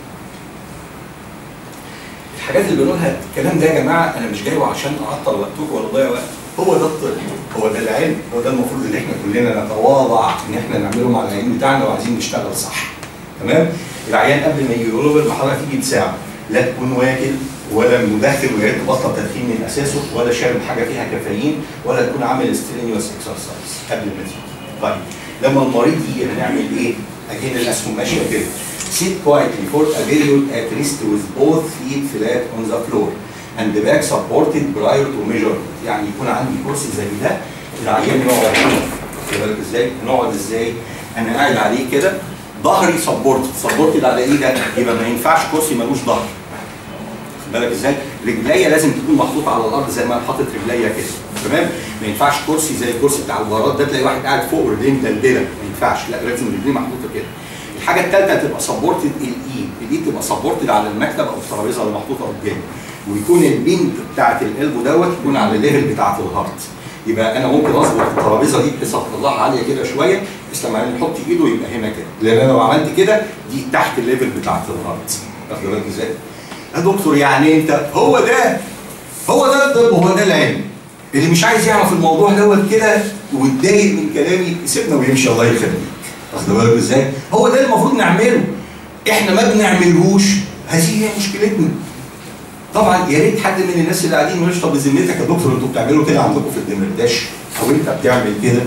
الحاجات اللي بنقولها الكلام ده يا جماعه انا مش جايبه عشان اعطل وقتكم ولا اضيع وقت هو ده الطب هو ده العلم هو ده المفروض ان احنا كلنا نتواضع ان احنا نعمله مع العيان بتاعنا وعايزين نشتغل صح تمام العيان قبل ما يجي يقول له حضرتك تيجي تساعد لا تكون واكل ولا مدخن ويا ريت تبطل تدخين من اساسه ولا شارب حاجه فيها كافيين ولا تكون عامل سترينيوس اكسرسايز قبل ما تيجي طيب لما المريض يجي هنعمل ايه؟ اجين الاسهم ماشيه كده sit quietly for a period at rest with both feet flat on the floor and the back supported prior to measurement يعني يكون عندي كرسي زي ده العيان يقعد هنا واخد بالك ازاي؟ نقعد ازاي؟ انا قاعد عليه كده ظهري سبورتد سبورتد على ايه ده؟ يبقى ما ينفعش كرسي ملوش ظهر واخد بالك ازاي؟ رجليا لازم تكون محطوطه على الارض زي ما انا حاطط رجليا كده تمام؟ ما ينفعش كرسي زي الكرسي بتاع البارات ده تلاقي واحد قاعد فوق ورجليه مدلدله ما ينفعش لا لازم رجليه محطوطه كده الحاجه الثالثه تبقى سبورتد الايد الايد تبقى سبورتد على المكتب او الترابيزه اللي محطوطه قدامي ويكون البنت بتاعت القلب دوت تكون على الليفل بتاعت الهارت يبقى انا ممكن اظبط الترابيزه دي بحيث اطلعها عاليه كده شويه بس لما يحط ايده يبقى هنا كده لان انا لو عملت كده دي تحت الليفل بتاعت الهارت واخد بالك ازاي؟ يا دكتور يعني انت هو ده هو ده الطب هو ده العلم اللي مش عايز يعرف الموضوع دوت كده واتضايق من كلامي يسيبنا ويمشي الله يخليك واخد بالك ازاي؟ هو ده المفروض نعمله احنا ما بنعملهوش هذه هي مشكلتنا طبعا يا ريت حد من الناس اللي قاعدين يقول طب بذمتك يا دكتور انتوا بتعملوا كده عندكم في الدمرداش او انت بتعمل كده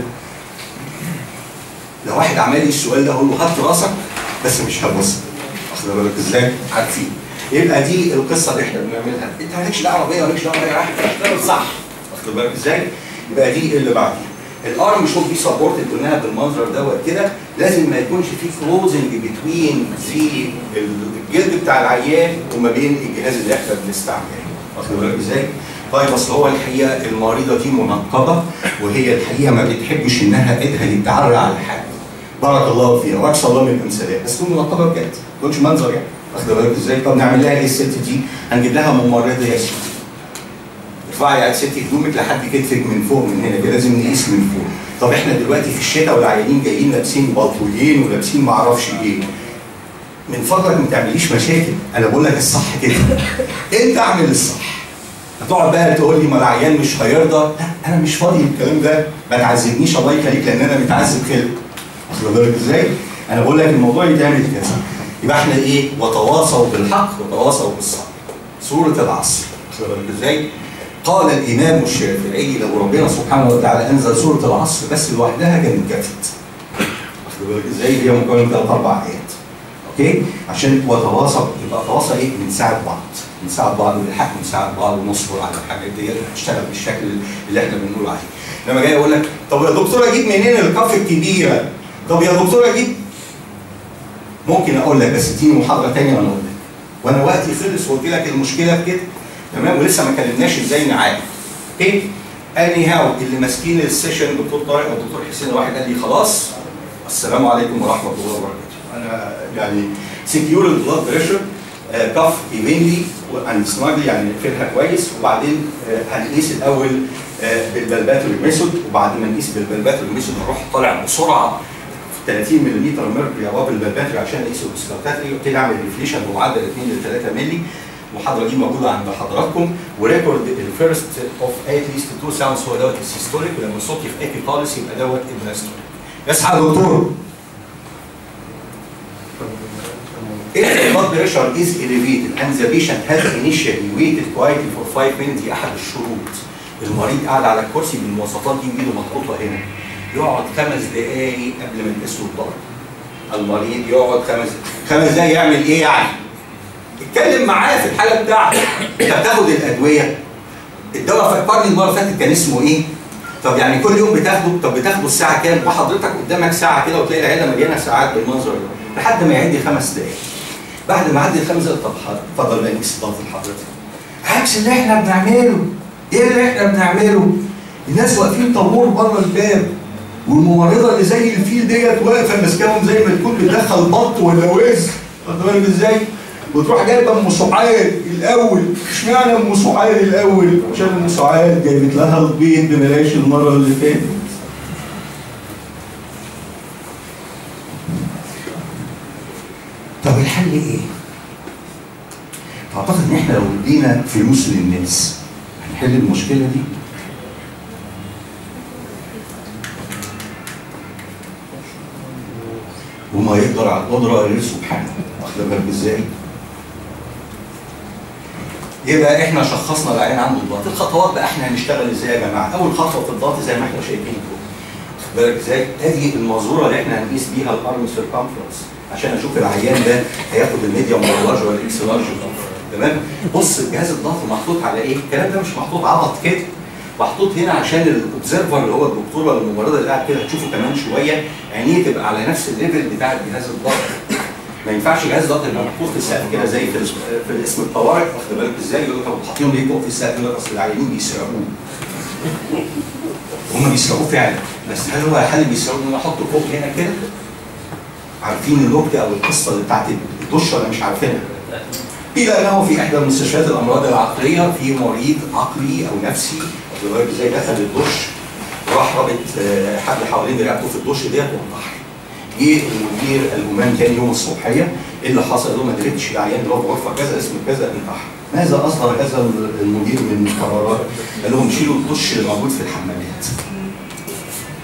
لو واحد عمل لي السؤال ده اقول له هات راسك بس مش هبص واخد بالك ازاي؟ عارفين يبقى دي القصه اللي احنا بنعملها انت مالكش دعوه بيا مالكش دعوه بيا واحد اشتغل صح واخد بالك ازاي؟ يبقى دي اللي بعديها الارم شوت بي سبورتد قلناها بالمنظر دوت كده لازم ما يكونش في كلوزنج بتوين في الجلد بتاع العيان وما بين الجهاز اللي احنا بنستعمله واخد بالك ازاي؟ طيب اصل هو الحقيقه المريضه دي منقبه وهي الحقيقه ما بتحبش انها ايدها يتعرى على حد بارك الله فيها واكثر الله من امثالها بس تكون منقبه بجد ما تكونش منظر يعني واخد بالك ازاي؟ طب نعمل لها ايه الست دي؟ هنجيب لها ممرضه يا سيدي ارفعي يا ستي هدومك لحد كتفك من فوق من هنا كده لازم نقيس من فوق طب احنا دلوقتي في الشتاء والعيانين جايين لابسين بلطويين ولابسين ما اعرفش ايه من فضلك ما تعمليش مشاكل انا بقول لك الصح كده انت اعمل الصح هتقعد بقى تقول لي ما العيان مش هيرضى لا انا مش فاضي الكلام ده ما تعذبنيش الله يخليك لان انا متعذب خلق واخد بالك ازاي؟ انا بقول لك الموضوع يتعمل كذا يبقى احنا ايه؟ وتواصوا بالحق وتواصوا بالصبر سوره العصر واخد بالك ازاي؟ قال الامام الشافعي لو ربنا سبحانه وتعالى انزل سوره العصر بس لوحدها كانت كافت واخد بالك ازاي؟ هي مكونه من ثلاث اربع ايات اوكي؟ عشان وتواصل يبقى تواصل ايه؟ بنساعد بعض بنساعد بعض ونلحق ونساعد بعض ونصبر على الحاجات دي ونشتغل بالشكل اللي احنا بنقول عليه لما جاي اقول لك طب يا دكتور اجيب منين الكف الكبيره؟ طب يا دكتور اجيب ممكن اقول لك بس اديني محاضره ثانيه وانا اقول لك وانا وقتي خلص وقلت لك المشكله في كده تمام ولسه ما كلمناش ازاي نعالج اوكي اني هاو اللي ماسكين السيشن دكتور طارق او دكتور حسين واحد قال لي خلاص السلام عليكم ورحمه الله وبركاته انا يعني سكيور البلاد بريشر كف ايفينلي وهنسمارلي يعني نقفلها كويس وبعدين آه، هنقيس الاول آه، بالبلباتوري ميثود وبعد ما نقيس بالبلباتوري ميثود هنروح طالع بسرعه 30 ملم ميركوري او بالبلباتوري عشان نقيس الاوسكالتاتري وابتدي اعمل ريفليشن بمعدل 2 ل 3 مللي المحاضره دي موجوده عند حضراتكم وريكورد الفيرست اوف ات ليست تو ساوندز هو دوت السيستوليك ولما الصوت يبقى ايبي خالص يبقى دوت الدايستوليك اصحى يا دكتور If the blood pressure is elevated and the patient has initially waited quietly for 5 minutes دي احد الشروط المريض قاعد على الكرسي بالمواصفات دي وايده محطوطه هنا يقعد خمس دقايق قبل ما نقيس له الضغط المريض يقعد خمس خمس دقايق يعمل ايه يعني؟ اتكلم معاه في الحاله بتاعته انت بتاخد الادويه الدواء فكرني المره اللي فاتت كان اسمه ايه؟ طب يعني كل يوم بتاخده طب بتاخده الساعه كام؟ وحضرتك قدامك ساعه كده وتلاقي العياده مليانه ساعات بالمنظر ده لحد ما يعدي خمس دقايق بعد ما عدي الخمس دقايق طب حضرتك اتفضل بقى نقيس الضغط لحضرتك عكس اللي احنا بنعمله ايه اللي احنا بنعمله؟ الناس واقفين طابور بره الباب والممرضه اللي زي الفيل ديت واقفه ماسكاهم زي ما تكون بتدخل بط ولا وز واخد بالك ازاي؟ وتروح جايبه ام سعاد الاول اشمعنى ام سعاد الاول؟ عشان ام سعاد جايبت لها البيض ببلاش المره اللي فاتت طب الحل ايه؟ تعتقد ان احنا لو ادينا فلوس للناس هنحل المشكله دي؟ وما يقدر على القدره غير سبحانه واخد بالك ازاي؟ يبقى احنا شخصنا العيان عنده الضغط الخطوات بقى احنا هنشتغل ازاي يا جماعه اول خطوه في الضغط زي ما احنا شايفين فوق واخد بالك ازاي ادي المنظوره اللي احنا هنقيس بيها الارم سيركمفرنس عشان اشوف العيان ده هياخد الميديوم ولا اللارج ولا الاكس لارج تمام بص جهاز الضغط محطوط على ايه الكلام ده مش محطوط عبط كده محطوط هنا عشان الاوبزرفر اللي هو الدكتور ولا الممرضه اللي قاعد كده هتشوفه كمان شويه عينيه تبقى على نفس الليفل بتاع جهاز الضغط ما ينفعش جهاز ضغط يبقى محطوط في السقف كده زي في, في الاسم الطوارئ واخد بالك ازاي يقول لك طب حاطينه ليه فوق في السقف يقول لك اصل العيانين بيسرقوه هم بيسرقوه فعلا بس هل هو حل بيسرقوه ان انا احطه فوق هنا كده عارفين النكته او القصه اللي بتاعت الدش ولا مش عارفينها الى انه في احدى مستشفيات الامراض العقليه في مريض عقلي او نفسي واخد بالك ازاي دخل الدش راح رابط آه، حبل حوالين رقبته في الدش ديت وانتحر جه المدير الامام تاني يوم الصبحيه ايه اللي حصل؟ قال له ما دريتش العيان اللي هو في غرفه كذا اسمه كذا انتحر. ماذا اصدر هذا المدير من قرارات؟ قال لهم شيلوا الدش اللي موجود في الحمامات.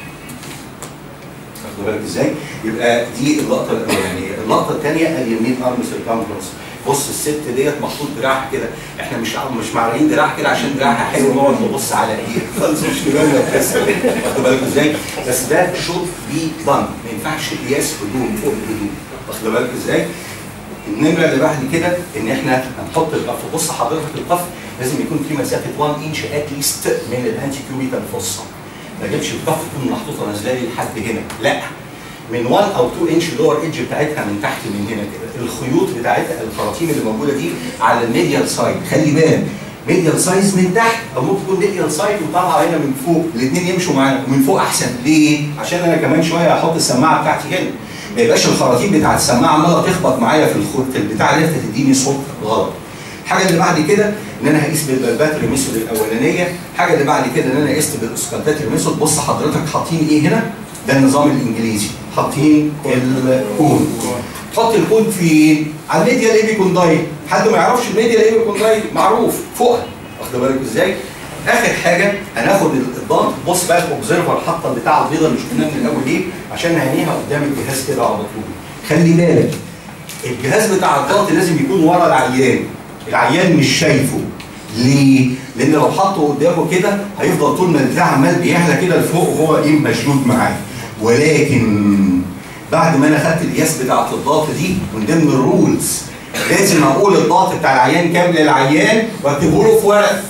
واخد بالك ازاي؟ يبقى دي اللقطه الاولانيه، اللقطه الثانيه اليمين ارم سيركمفرنس بص الست ديت محطوط دراعها كده احنا مش مش معلقين دراعها كده عشان دراعها حلو نقعد نبص على ايه خالص مش نبالغ بس واخد بالك ازاي؟ بس ده شوط بي دان ما ينفعش قياس هدوم فوق الهدوم واخد بالك ازاي؟ النمره اللي بعد كده ان احنا هنحط القف بص حضرتك القف لازم يكون في مسافه 1 انش ات ليست من الانتي كيوبيتال فوسا ما اجيبش القف تكون محطوطه نازله لي لحد هنا لا من 1 او 2 انش اللور ايدج بتاعتها من تحت من هنا كده الخيوط بتاعتها الخراطيم اللي موجوده دي على الميديال سايد خلي بالك ميديال سايز من تحت او ممكن تكون ميديال سايد وطالعه هنا من فوق الاثنين يمشوا معانا ومن فوق احسن ليه؟ عشان انا كمان شويه هحط السماعه بتاعتي هنا ما يبقاش الخراطيم بتاعت السماعه عماله تخبط معايا في الخط في البتاع اللي تديني صوت غلط الحاجه اللي بعد كده ان انا هقيس بالباتري ميثود الاولانيه الحاجه اللي بعد كده ان انا قست بالاسكالتاتري ميثود بص حضرتك حاطين ايه هنا ده النظام الانجليزي حاطين الكون حط الكون فين على الميديا الايبي كوندايل حد ما يعرفش الميديا الايبي كوندايل معروف فوقها واخد بالك ازاي اخر حاجه هناخد الضغط بص بقى الاوبزرفر حاطه البتاع البيضاء اللي شفناها من الاول ليه عشان نهنيها قدام الجهاز كده على طول خلي بالك الجهاز بتاع الضغط لازم يكون ورا العيان العيان مش شايفه ليه؟ لان لو حطه قدامه كده هيفضل طول ما البتاع عمال بيعلى كده لفوق وهو ايه مشدود معاه ولكن بعد ما انا خدت القياس بتاعت الضغط دي من ضمن الرولز لازم اقول الضغط بتاع العيان كام للعيان واكتبه له في ورق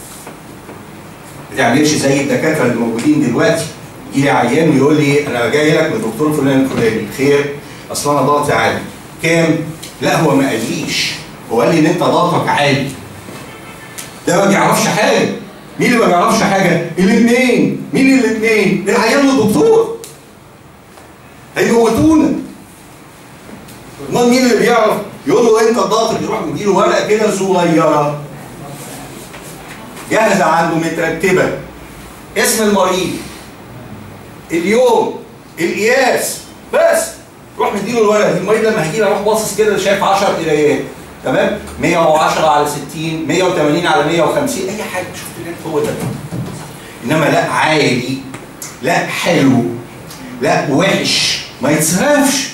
ما تعملش زي الدكاتره اللي موجودين دلوقتي يجي لي عيان ويقول لي انا جاي لك من الدكتور فلان الفلاني خير اصل انا ضغطي عالي كام؟ لا هو ما قاليش هو قال لي ان انت ضغطك عالي ده ما بيعرفش حاجه مين اللي ما بيعرفش حاجه؟ الاثنين مين الاثنين؟ العيان والدكتور هيموتونا امال مين اللي بيعرف؟ يقول له انت الضغط يروح مديله ورقه كده صغيره جاهزه عنده مترتبه اسم المريض اليوم القياس بس روح مديله الورقه دي المريض لما هيجي اروح باصص كده شايف 10 قرايات تمام 110 على 60 180 على 150 اي حاجه شفت ليه هو ده انما لا عالي لا حلو لا وحش ما يتصرفش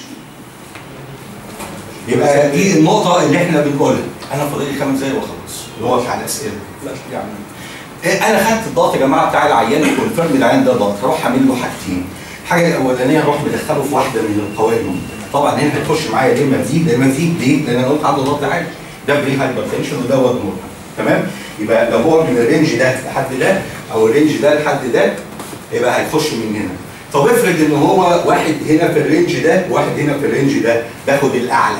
يبقى دي النقطه اللي احنا بنقولها انا فاضل لي خمس دقايق واخلص اللي هو بتاع الاسئله لا يعني إيه، انا خدت الضغط يا جماعه بتاع العيان كونفيرم العيان ده ضغط هروح اعمل له حاجتين الحاجه الاولانيه هروح مدخله في واحده من القوائم طبعا هنا هتخش معايا ليه مزيد ليه مزيد ليه؟ لان انا قلت عنده ضغط عالي ده بري هايبرتنشن وده واد نور تمام يبقى لو هو من الرينج ده لحد ده او الرينج ده لحد ده يبقى هيخش من هنا طب افرض ان هو واحد هنا في الرينج ده وواحد هنا في الرينج ده باخد الاعلى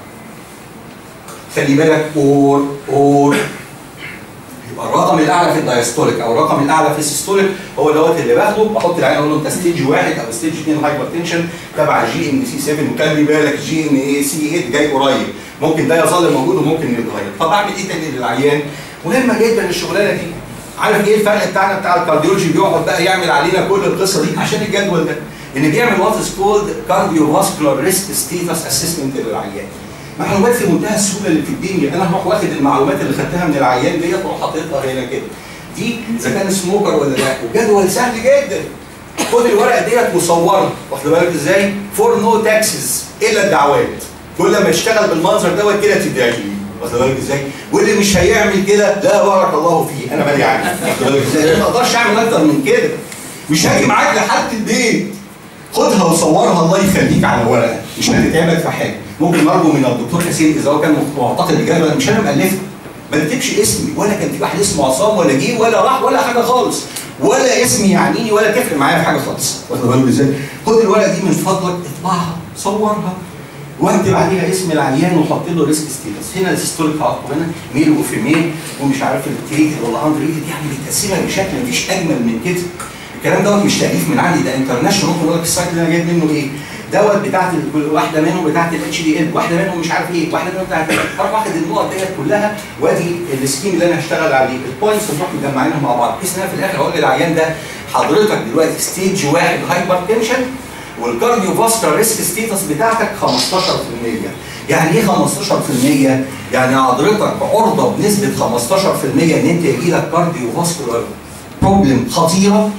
خلي بالك اور اور يبقى الرقم الاعلى في الدايستوليك او الرقم الاعلى في السيستوليك هو دوت اللي باخده بحط العين اقول له انت ستيج واحد او ستيج 2 هايبر تنشن تبع جي ان سي 7 وخلي بالك جي ان اي سي 8 جاي قريب ممكن ده يظل موجود وممكن يتغير طب اعمل ايه تاني للعيان؟ مهمه جدا الشغلانه دي عارف ايه الفرق بتاعنا بتاع الكارديولوجي بيقعد بقى يعمل علينا كل القصه دي عشان الجدول ده ان بيعمل وات از كولد كارديو فاسكولار ريسك ستيتس اسسمنت للعيان معلومات في منتهى السهوله اللي في الدنيا انا هروح واخد المعلومات اللي خدتها من العيان ديت واروح حاططها هنا كده دي اذا كان سموكر ولا لا وجدول سهل جدا خد الورقه ديت وصورها واخد بالك ازاي فور نو تاكسز الا الدعوات كل ما يشتغل بالمنظر دوت كده تدعي لي واخد بالك ازاي واللي مش هيعمل كده لا بارك الله فيه انا مالي عنه واخد بالك ازاي ما اقدرش اعمل اكتر من كده مش هاجي معاك لحد البيت خدها وصورها الله يخليك على ورقه مش هتتعبك في حاجه ممكن ارجو من الدكتور حسين اذا هو كان معتقد الجدول مش انا مالفها ما تكتبش اسمي ولا كان في واحد اسمه عصام ولا جه ولا راح ولا حاجه خالص ولا اسمي يعنيني ولا تفرق معايا في حاجه خالص واخد بالك ازاي؟ خد الورقه دي من فضلك اطبعها صورها واكتب عليها اسم العيان وحط له ريسك ستيتس هنا السيستوليك هحطه هنا ميل وفيميل ومش عارف التريتد ولا اندريتد يعني بتقسمها بشكل مفيش اجمل من كده الكلام دوت مش تاليف من عندي ده انترناشونال ممكن اقول لك السايت اللي انا جايب منه ايه دوت بتاعت ال- واحده منهم بتاعت الاتش دي ال واحده منهم مش عارف ايه واحده منهم بتاعت اروح واخد النقط ديت كلها وادي السكيم اللي انا هشتغل عليه البوينتس نروح مجمعينها مع بعض بحيث ان انا في الاخر اقول للعيان ده حضرتك دلوقتي ستيج واحد هايبر تنشن والكارديو فاسكولار ريسك ستيتس بتاعتك 15% يعني ايه 15%؟ يعني حضرتك عرضه بنسبه 15% ان انت يجي لك كارديو فاسكولار بروبلم خطيره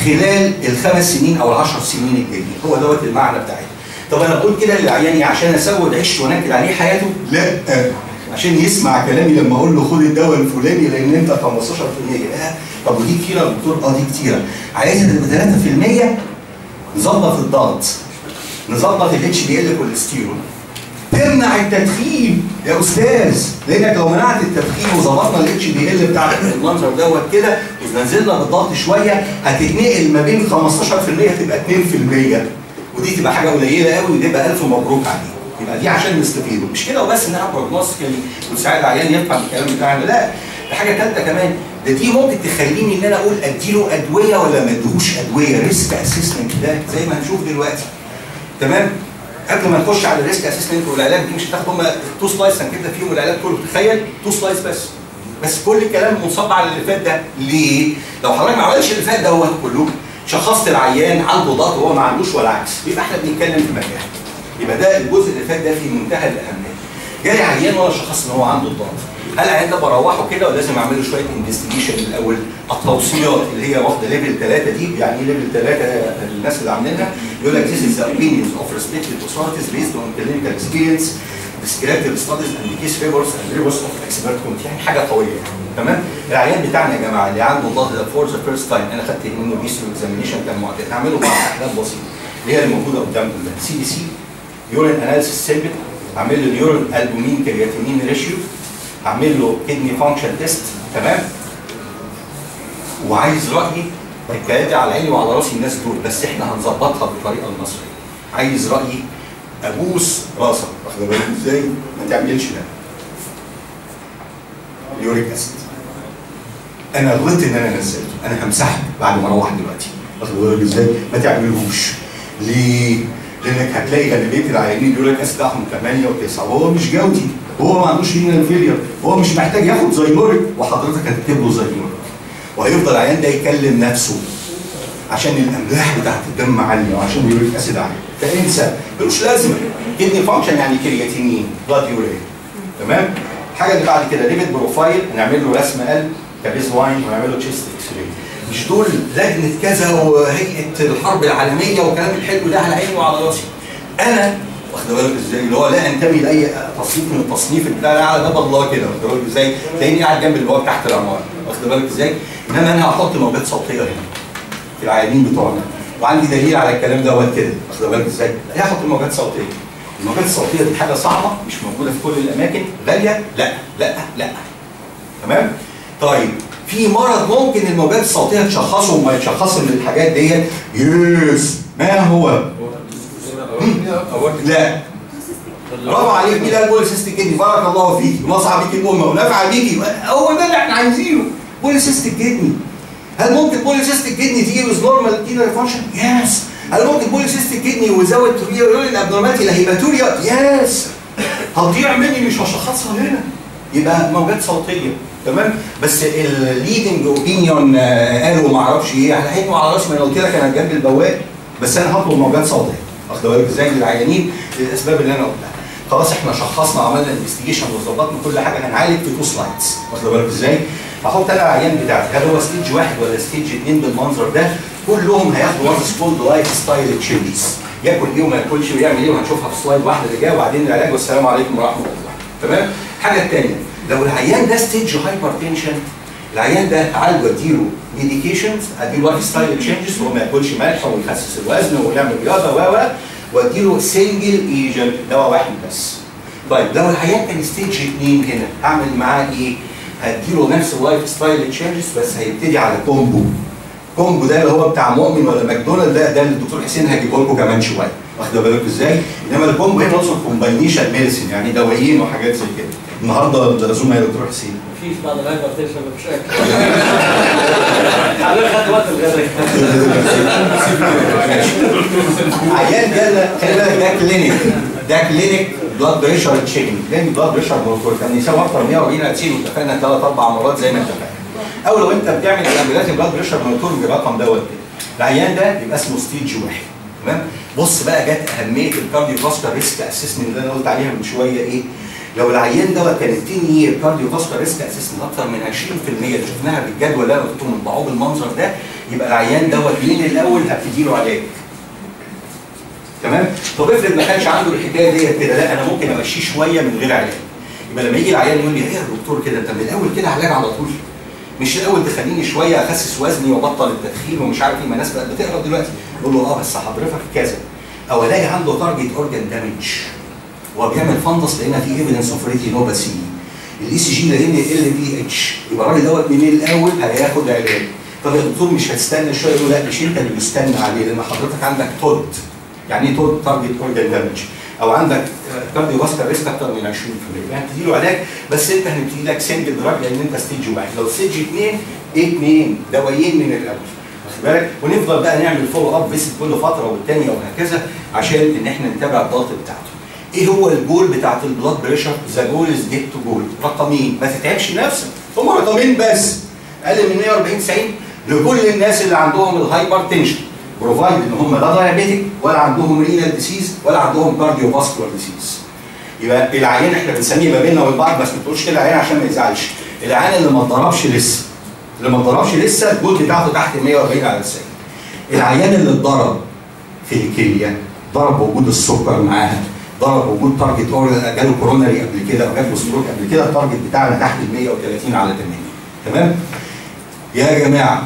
خلال الخمس سنين او العشر سنين الجايين هو دوت المعنى بتاعتها طب انا بقول كده للعيان عشان اسود عش وانكد عليه حياته لا عشان يسمع كلامي لما اقول له خد الدواء الفلاني لان انت 15% آه. طب ودي كتيره يا دكتور اه دي كتيره عايزها تبقى 3% نظبط الضغط نظبط الاتش دي ال كوليسترول تمنع التدخين يا استاذ لانك لو منعت التدخين وظبطنا الاتش دي ال بتاع المنظر دوت كده ونزلنا بالضغط شويه هتتنقل ما بين 15% تبقى 2% ودي تبقى حاجه قليله قوي وتبقى الف مبروك عليه يبقى دي عشان نستفيد مش كده وبس انها بروجنوستيكالي وتساعد العيان يفهم الكلام بتاعنا لا ده حاجه ثالثه كمان ده دي ممكن تخليني ان انا اقول اديله ادويه ولا ما اديهوش ادويه ريسك اسسمنت ده زي ما هنشوف دلوقتي تمام قبل ما نخش على الريسك اسسمنت والعلاج دي مش هتاخد هم تو سلايس كده فيهم العلاج كله تخيل تو سلايس بس بس كل الكلام منصب على اللي فات ده ليه؟ لو حضرتك ما عملتش اللي فات دوت كله شخصت العيان عنده ضغط وهو ما عندوش ولا عكس يبقى احنا بنتكلم في مكان يبقى ده الجزء اللي فات ده في منتهى الاهميه جالي عيان وانا شخصت ان هو عنده الضغط هل العيان ده بروحه كده ولا لازم اعمل له شويه انفستيجيشن الاول التوصيات اللي هي واخده ليفل 3 دي يعني ايه ليفل 3 الناس اللي عاملينها يقول لك this is the opinions of respected authorities based on clinical experience descriptive studies and case reports and reports of expert committee يعني حاجه قويه تمام العيان بتاعنا يا جماعه اللي عنده الضغط ده فور ذا فيرست تايم انا خدت منه بيسترو اكزامينيشن كان معتاد هعمله بعض احلام بسيطه اللي هي الموجوده قدامكم ده سي دي سي يورين اناليسيس سيلبت اعمل له اليورين البومين كرياتينين ريشيو اعمل له كدني فانكشن تيست تمام وعايز رايي الكلام ده على عيني وعلى راسي الناس دول بس احنا هنظبطها بالطريقه المصريه عايز رايي ابوس راسك واخد بالك ازاي ما تعملش ده اليوريك اسيد انا غلطت ان انا نزلته انا همسحه بعد ما اروح دلوقتي واخد بالك ازاي ما تعملهوش ليه لانك هتلاقي غالبيه العيانين اليوريك اسيد رقم 8 و9 وهو مش جودي هو ما عندوش رينال فيلير هو مش محتاج ياخد زيموريك وحضرتك هتكتب له زيموريك وهيفضل العيان ده يكلم نفسه عشان الاملاح بتاعت الدم عاليه وعشان اليوريك اسيد عالي فانسى ملوش لازمه كدني فانكشن يعني كرياتينين بلاد يوريا تمام الحاجه اللي بعد كده ليفت بروفايل نعمل له رسم قلب كبيز لاين ونعمل له تشيست اكس راي مش دول لجنه كذا وهيئه الحرب العالميه والكلام الحلو ده على عيني وعلى راسي انا واخد بالك ازاي اللي هو لا انتمي لاي تصنيف من التصنيف بتاع لا على باب الله كده واخد بالك ازاي تلاقيني قاعد جنب البواب تحت العماره واخد بالك ازاي انما انا هحط موجات صوتيه هنا في العيانين بتوعنا وعندي دليل على الكلام دوت كده واخد بالك ازاي ليه احط الموجات الصوتيه الموجات الصوتيه دي حاجه صعبه مش موجوده في كل الاماكن غاليه لا لا لا تمام طيب في مرض ممكن الموجات الصوتيه تشخصه وما يتشخصش من الحاجات ديت يس ما هو لا برافو عليك مين قال بوليسيستيك كدني بارك الله فيك ونصع بيك الامه ونفع بيكي هو ده اللي احنا عايزينه بوليسيستيك كدني هل ممكن بوليسيستيك كدني تيجي with normal kidney function؟ يس هل ممكن بوليسيستيك كدني وزود يورين ابنورمالتي لهيباتوريا؟ يس هتضيع مني مش هشخصها هنا يبقى موجات صوتيه تمام بس الليدنج اوبينيون قالوا ما اعرفش ايه على عيني وعلى راسي ما انا قلت لك انا جنب البواب بس انا هطلب موجات صوتيه واخد بالك ازاي للعيانين للاسباب اللي انا قلتها خلاص احنا شخصنا وعملنا انفستيجيشن وظبطنا كل حاجه هنعالج في تو سلايدز واخد بالك ازاي؟ هحط انا العيان بتاعتي هل هو ستيج واحد ولا ستيج اثنين بالمنظر ده كلهم هياخدوا وات كولد لايف ستايل تشينجز ياكل ايه وما ياكلش ويعمل ايه وهنشوفها في السلايد واحده اللي جايه وبعدين العلاج والسلام عليكم ورحمه الله تمام؟ الحاجه الثانيه لو العيان ده ستيج هايبر تنشن العيان ده اعالجه اديله ميديكيشنز اديله لايف ستايل تشينجز وما ياكلش ملح ويخسس الوزن ويعمل رياضه و و واديله سنجل ايجنت دواء واحد بس. طيب لو العيان كان ستيج اثنين هنا اعمل معاه ايه؟ هديله نفس اللايف ستايل تشينجز بس هيبتدي على كومبو. كومبو ده اللي هو بتاع مؤمن ولا ماكدونالد ده ده اللي الدكتور حسين هيجيبه لكم كمان شويه. واخد بالك ازاي؟ انما الكومبو هنا اقصد كومباينيشن ميديسين يعني دوايين وحاجات زي كده. النهارده العزومه يا دكتور حسين. مفيش بعد الهايبر تنشن مفيش اكل حضرتك خدت وقت الغداء عيان جالنا خلي بالك ده كلينيك ده كلينيك بلاد بريشر تشيكنج كلينيك بلاد بريشر مونيتور كان يساوي اكتر 140 اتسين واتفقنا ثلاث اربع مرات زي ما اتفقنا او لو انت بتعمل الامبيلات بلاد بريشر مونيتور بالرقم دوت كده العيان ده يبقى اسمه ستيج واحد تمام بص بقى جت اهميه الكارديو فاسكولار ريسك اسسمنت اللي انا قلت عليها من شويه ايه لو العيان دوت كان 10 يير كارديو فاسكولار ريسك اسسمنت اكتر من 20% اللي شفناها بالجدول اللي انا قلت لكم طبعوه بالمنظر ده يبقى العيان دوت مين الاول هبتدي له علاج تمام طب افرض ما كانش عنده الحكايه ديت كده لا انا ممكن امشيه شويه من غير علاج يبقى لما يجي العيان يقول لي ايه يا دكتور كده انت من الاول كده علاج على طول مش الاول تخليني شويه اخسس وزني وابطل التدخين ومش عارف ايه ما الناس بقت بتقرا دلوقتي اقول له اه بس حضرتك كذا او الاقي عنده تارجت اورجان دامج وبيعمل فندس لقينا فيه ايفيدنس اوف ريتينوباثي الاي سي جي لقينا ال بي اتش يبقى الراجل دوت من الاول هياخد علاج طب يا دكتور مش هتستنى شويه يقول لا مش انت اللي مستنى عليه لان حضرتك عندك تود يعني ايه تود تارجت اورجان دامج او عندك كارديو فاسكر ريسك اكتر من 20% يعني تدي له علاج بس انت هنبتدي لك سنجل دراج لان انت ستيج واحد لو ستيج اثنين اثنين دوايين من الاول واخد بالك ونفضل بقى نعمل فولو اب فيست كل فتره والثانيه وهكذا عشان ان احنا نتابع الضغط بتاعته ايه هو الجول بتاعت البلاد بريشر ذا جول از جيت تو جول رقمين ما تتعبش نفسك هم رقمين بس اقل من 140 90 لكل الناس اللي عندهم الهايبر تنشن بروفايد ان هم لا دايابيتك ولا عندهم رينال ديسيز ولا عندهم كارديو فاسكولار ديسيز يبقى العيان احنا بنسميه ما بيننا وبين بعض بس ما تقولش كده العيان عشان ما يزعلش العيان اللي ما اتضربش لسه اللي ما اتضربش لسه الجول بتاعته تحت 140 على 90 العيان اللي اتضرب في الكليه ضرب وجود السكر معاها ضرب وجود تارجت اور جاله كوروناري قبل كده او جاله ستروك قبل كده التارجت بتاعنا تحت ال 130 على 80 تمام يا جماعه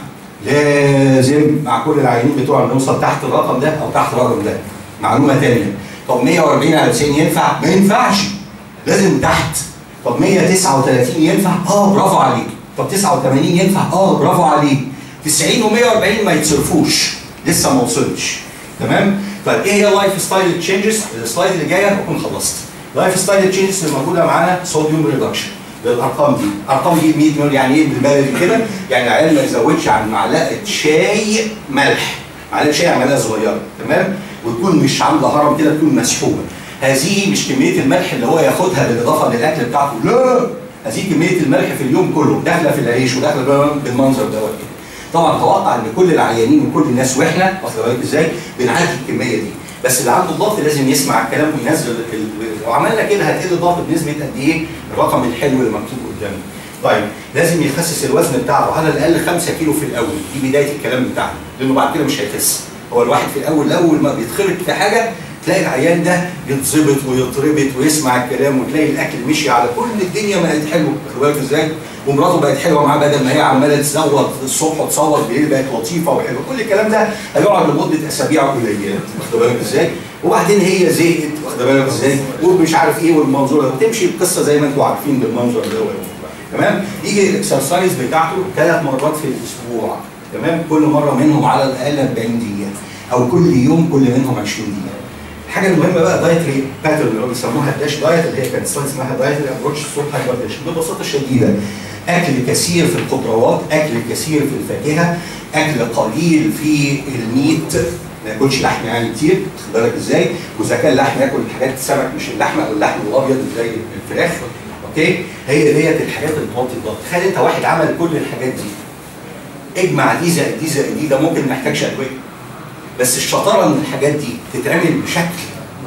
لازم مع كل العيانين بتوعنا نوصل تحت الرقم ده او تحت الرقم ده معلومه ثانيه طب 140 على 90 ينفع؟ ما ينفعش لازم تحت طب 139 ينفع؟ اه برافو عليك طب 89 ينفع؟ اه برافو عليك 90 و140 ما يتصرفوش لسه ما وصلتش تمام؟ طيب ايه هي اللايف ستايل تشينجز؟ السلايد اللي جايه اكون خلصت. اللايف ستايل تشينجز اللي موجوده معانا صوديوم ريدكشن بالارقام دي، الارقام دي 100 مليون يعني ايه بالبلدي كده؟ يعني العيال ما يزودش عن معلقه شاي ملح، معلقه شاي عملها صغيره تمام؟ وتكون مش عامله هرم كده تكون مسحوبه. هذه مش كميه الملح اللي هو ياخدها بالاضافه للاكل بتاعته، لا هذه كميه الملح في اليوم كله داخله في العيش وداخله بالمنظر دوت كده. طبعا اتوقع ان كل العيانين وكل الناس واحنا واخد بالك ازاي بنعدي الكميه دي بس اللي عنده الضغط لازم يسمع الكلام وينزل ال... ال- وعملنا كده هتقل الضغط بنسبه قد ايه الرقم الحلو اللي مكتوب قدامنا طيب لازم يخسس الوزن بتاعه على الاقل 5 كيلو في الاول دي بدايه الكلام بتاعنا لانه بعد كده مش هيخس هو الواحد في الاول اول ما بيتخرج في حاجه تلاقي العيان ده يتظبط ويتربط ويسمع الكلام وتلاقي الاكل مشي على كل الدنيا بقت حلوه واخد بالك ازاي؟ ومراته بقت حلوه معاه بدل ما هي عماله تزود الصبح وتصور بالليل بقت لطيفه وحلوه كل الكلام ده هيقعد لمده اسابيع قليله واخد بالك ازاي؟ وبعدين هي زهقت واخد بالك ازاي؟ ومش عارف ايه والمنظور ده وتمشي القصه زي ما انتم عارفين بالمنظر ده تمام؟ يجي الاكسرسايز بتاعته ثلاث مرات في الاسبوع تمام؟ كل مره منهم على الاقل 40 دقيقه او كل يوم كل منهم 20 دقيقه الحاجه المهمه بقى دايتري باترن اللي هو بيسموها الداش دايت اللي هي كانت سلايد اسمها دايتري ابروتش ستوب هايبرتنشن ببساطه شديده اكل كثير في الخضروات اكل كثير في الفاكهه اكل قليل في الميت ما ياكلش لحم يعني كتير واخد بالك ازاي واذا كان لحم ياكل حاجات السمك مش اللحمه او اللحم الابيض زي الفراخ اوكي هي ديت الحاجات اللي بتوطي الضغط تخيل انت واحد عمل كل الحاجات دي اجمع دي زائد دي زائد دي ده ممكن ما يحتاجش ادويه بس الشطاره ان الحاجات دي تتعمل بشكل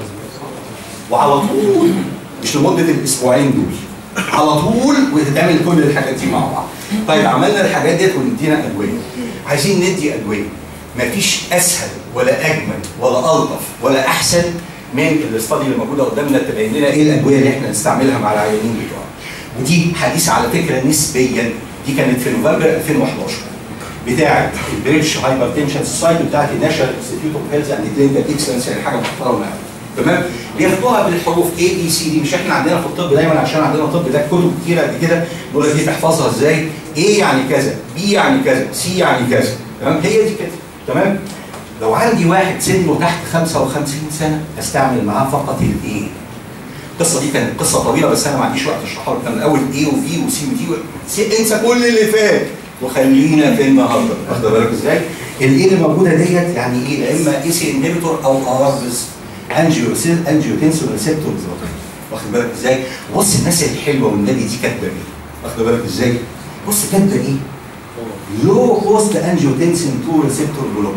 وعلى طول مش لمده الاسبوعين دول على طول وتتعمل كل الحاجات دي مع بعض طيب عملنا الحاجات ديت وندينا ادويه عايزين ندي ادويه مفيش اسهل ولا اجمل ولا الطف ولا احسن من الاستادي اللي موجوده قدامنا تبين لنا ايه الادويه اللي احنا نستعملها مع العيانين بتوعنا ودي حديثه على فكره نسبيا دي كانت في نوفمبر 2011 بتاعه البريتش هايبر تنشن سوسايتي بتاعه الناشونال انستيتيوت اوف هيلث اند كلينيكال اكسلنس يعني حاجه محترمه قوي تمام بياخدوها بالحروف اي بي سي دي مش احنا عندنا في الطب دايما عشان عندنا طب ده كتب كتيره قد كده بيقول لك دي تحفظها ازاي ايه يعني كذا بي يعني كذا سي يعني كذا تمام هي دي كده تمام لو عندي واحد سنه تحت 55 سنه استعمل معاه فقط الايه القصه دي كانت قصه طويله بس انا ما عنديش وقت اشرحها لك كان الاول ايه وبي وسي ودي انسى كل اللي فات وخلينا في النهارده واخد بالك ازاي؟ الايه اللي موجوده ديت يعني ايه؟ يا اما اي سي انهبيتور او اربس انجيو انجيوتنسون ريسبتور واخد بالك ازاي؟ بص الناس الحلوه والنبي دي كاتبه ايه؟ واخد بالك ازاي؟ بص كاتبه ايه؟ لو كوست انجيوتنسين 2 ريسبتور بلوكر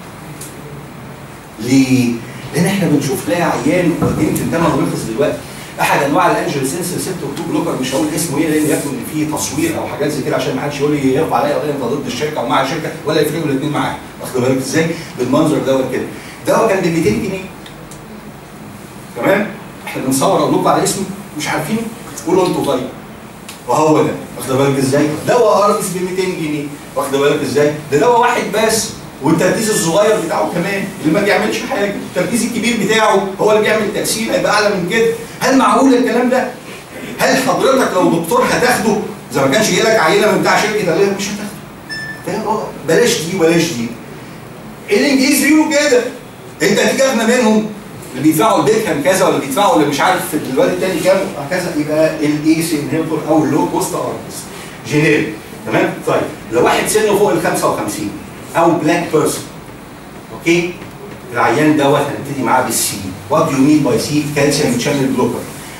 ليه؟ لان احنا بنشوف تلاقي عيان يمكن ده ملخص دلوقتي احد انواع الانجل سنس ريسبتور 2 بلوكر مش هقول اسمه ايه لان يكون ان فيه تصوير او حاجات زي كده عشان ما حدش يقول لي يرفع عليا قضيه انت ضد الشركه او مع الشركه ولا يفرقوا الاثنين معايا واخد بالك ازاي بالمنظر دوت كده دواء كان ب 200 جنيه تمام احنا بنصور اقول لكم على اسمه مش عارفينه قولوا انتوا طيب وهو ده واخد بالك ازاي دواء ارخص ب 200 جنيه واخد بالك ازاي ده دواء واحد بس والتركيز الصغير بتاعه كمان اللي ما بيعملش حاجه التركيز الكبير بتاعه هو اللي بيعمل تاثير هيبقى اعلى من كده هل معقول الكلام ده هل حضرتك لو دكتور هتاخده اذا ما كانش جاي لك عينه من بتاع شركه قال لك مش هتاخده فاهم؟ آه، بلاش دي وبلاش دي الانجليز بيقولوا كده انت هتيجي اغنى منهم اللي بيدفعوا البيكهام كذا ولا بيدفعوا اللي مش عارف الواد التاني كام وهكذا يبقى الايس انهبيتور او اللو كوست ارتس جينيريك تمام طيب لو واحد سنه فوق ال 55 او بلاك بيرسون اوكي العيان دوت هنبتدي معاه بالسي وات يو مين باي سي كالسيوم شانل بلوكر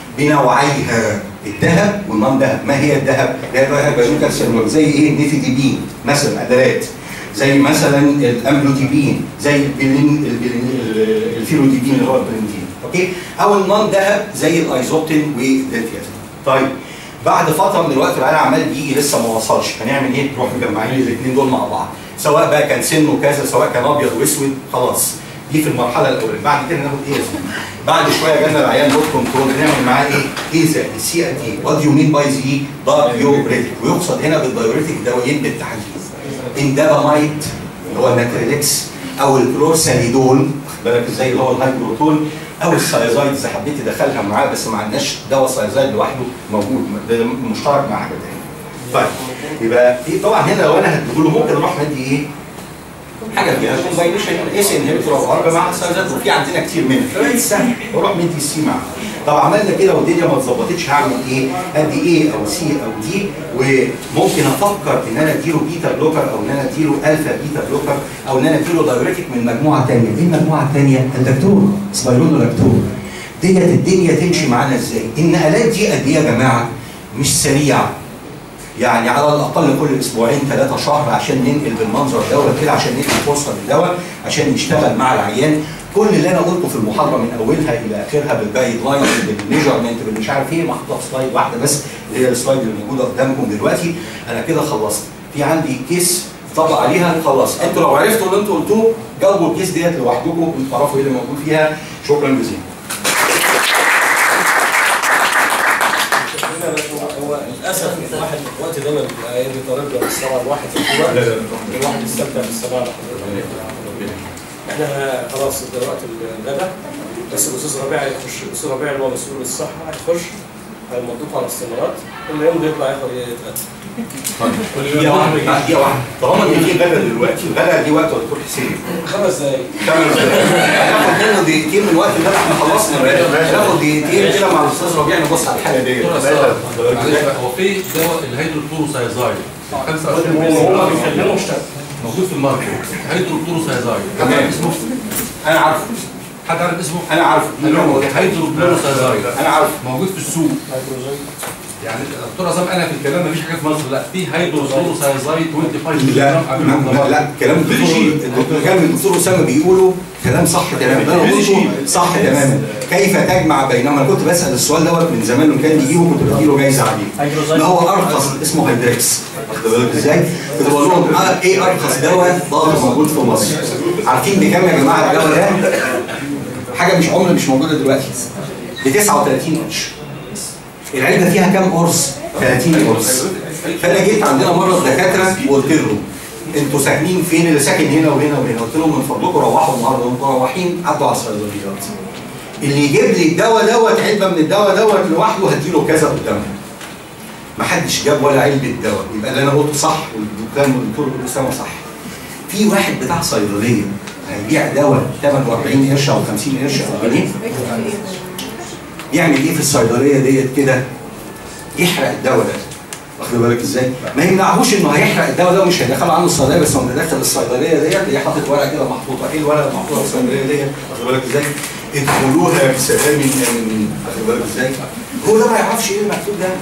بنوعيها الذهب والنون ذهب ما هي الذهب؟ اللي هي الذهب بيقولوا كالسيوم بلوكر زي ايه؟ نيفيديبين مثلا ادوات زي مثلا الاملوتيبين زي البلين البلين الفيروديبين اللي هو البلينتين اوكي او النون ذهب زي الايزوبتين والدلتيازين طيب بعد فتره من الوقت العيان عمال بيجي لسه ما وصلش هنعمل ايه؟ نروح مجمعين الاثنين دول مع بعض سواء بقى كان سنه كذا سواء كان ابيض واسود خلاص دي في المرحله الاولى بعد كده ناخد ايه بعد شويه جالنا العيان نوت كنترول بنعمل معاه ايه؟ ايزا السي ار تي وات يو مين باي زي دايوريتك ويقصد هنا بالدايوريتك دوايين بالتحديد اندابامايت اللي هو الناتريلكس او الكلورساليدول واخد بالك ازاي اللي هو الهايدروتون او السايزايد اذا حبيت تدخلها معاه بس ما عندناش دواء سايزايد لوحده موجود ده مشترك مع حاجه تانيه. طيب يبقى إيه طبعا هنا لو انا هديله ممكن اروح ندي ايه؟ حاجه فيها كومباينيشن ايس انهبيتور او اربع مع السايزايد وفي عندنا كتير منها سهل واروح مدي السي معاه. طب عملنا كده والدنيا ما اتظبطتش هعمل ايه؟ ادي ايه او سي او دي وممكن افكر ان انا اديله بيتا بلوكر او ان انا اديله الفا بيتا بلوكر او ان انا اديله دايوريتك من مجموعه ثانيه، ايه المجموعه الثانيه؟ الدكتور سبايرونولاكتور ديت الدنيا تمشي معانا ازاي؟ النقلات دي قد ايه يا جماعه؟ مش سريعه يعني على الاقل كل اسبوعين ثلاثه شهر عشان ننقل بالمنظر دوت كده عشان ندي فرصه للدواء عشان يشتغل مع العيان كل اللي انا قلته في المحاضره من اولها الى اخرها بالجايد لاين بالميجرمنت بالمش عارف ايه محطوطه في سلايد واحده بس اللي هي السلايد اللي موجوده قدامكم دلوقتي انا كده خلصت في عندي كيس طبق عليها خلاص انتوا لو عرفتوا اللي انتوا قلتوه جاوبوا الكيس ديت لوحدكم وانتوا تعرفوا ايه اللي موجود فيها شكرا جزيلا هنا هو للاسف الواحد الوقت ده ما بيبقى بيطالبنا بالسبعه الواحد في الوقت الواحد يستمتع بالسبعه اللي حضرتك احنا خلاص ده وقت الغداء بس الاستاذ ربيع هيخش الاستاذ ربيع اللي هو مسؤول الصحه هيخش هيمضوكوا على السمارات اللي يوم يطلع ياخد يتغدى دقيقه واحده دقيقه واحده طالما ان في غدا دلوقتي الغدا دي وقت دكتور حسين خمس دقايق خمس دقايق هناخد منه دقيقتين من وقت الغدا احنا خلصنا هناخد دقيقتين كده مع الاستاذ ربيع نبص على الحاله ديت معلش بقى، هو في دواء الهيدروكلوروسايزايد 25 هو مللي بيكلمه اشتغل موجود في الماركت هيدروكلوروسايزايد حد تمام. عارف اسمه؟ انا عارفه حد عارف اسمه؟ انا عارفه هيدروكلوروسايزايد انا عارفه موجود في السوق يعني دكتور عصام انا في الكلام مفيش حاجه في مصر لا في هيدروكلوروسايزايد 25 مللي لا جرام قبل ما لا, لا كلام الدكتور الدكتور كلام الدكتور اسامه بيقوله كلام صح تماما ده انا قلته صح تماما كيف تجمع بينهما انا كنت بسال السؤال دوت من زمان لما كان بيجيبه كنت بديله جايزه عليه ما هو ارخص اسمه هيدريكس واخد بالك ازاي؟ كنت بقول لهم آه ايه ارخص دواء ضغط موجود في مصر عارفين بكام يا جماعه الدواء ده؟ حاجه مش عمر مش موجوده دلوقتي ب 39 قرش العلبه فيها كام قرص؟ 30 قرص فانا جيت عندنا مره الدكاتره وقلت لهم انتوا ساكنين فين اللي ساكن هنا وهنا وهنا قلت لهم من فضلكم روحوا النهارده وانتوا مروحين عدوا على الصيدليات اللي يجيب لي الدواء دوت علبه من الدواء دوت لوحده هديله كذا قدامهم ما حدش جاب ولا علبه دواء يبقى اللي انا قلته صح والدكتور والدكتور اسامه صح في واحد بتاع صيدليه هيبيع دواء ثمنه 40 قرش او 50 قرش او جنيه يعمل ايه في الصيدليه ديت كده يحرق الدواء ده واخد بالك ازاي؟ ما يمنعهوش انه هيحرق الدواء ده ومش هيدخله عنه الصيدليه بس هو داخل الصيدليه ديت هي حاطط ورقه كده محطوطه ايه الورقه المحطوطه في الصيدليه ديت؟ واخد بالك ازاي؟ ادخلوها بسلام امين واخد بالك ازاي؟ هو ده ما يعرفش ايه المكتوب ده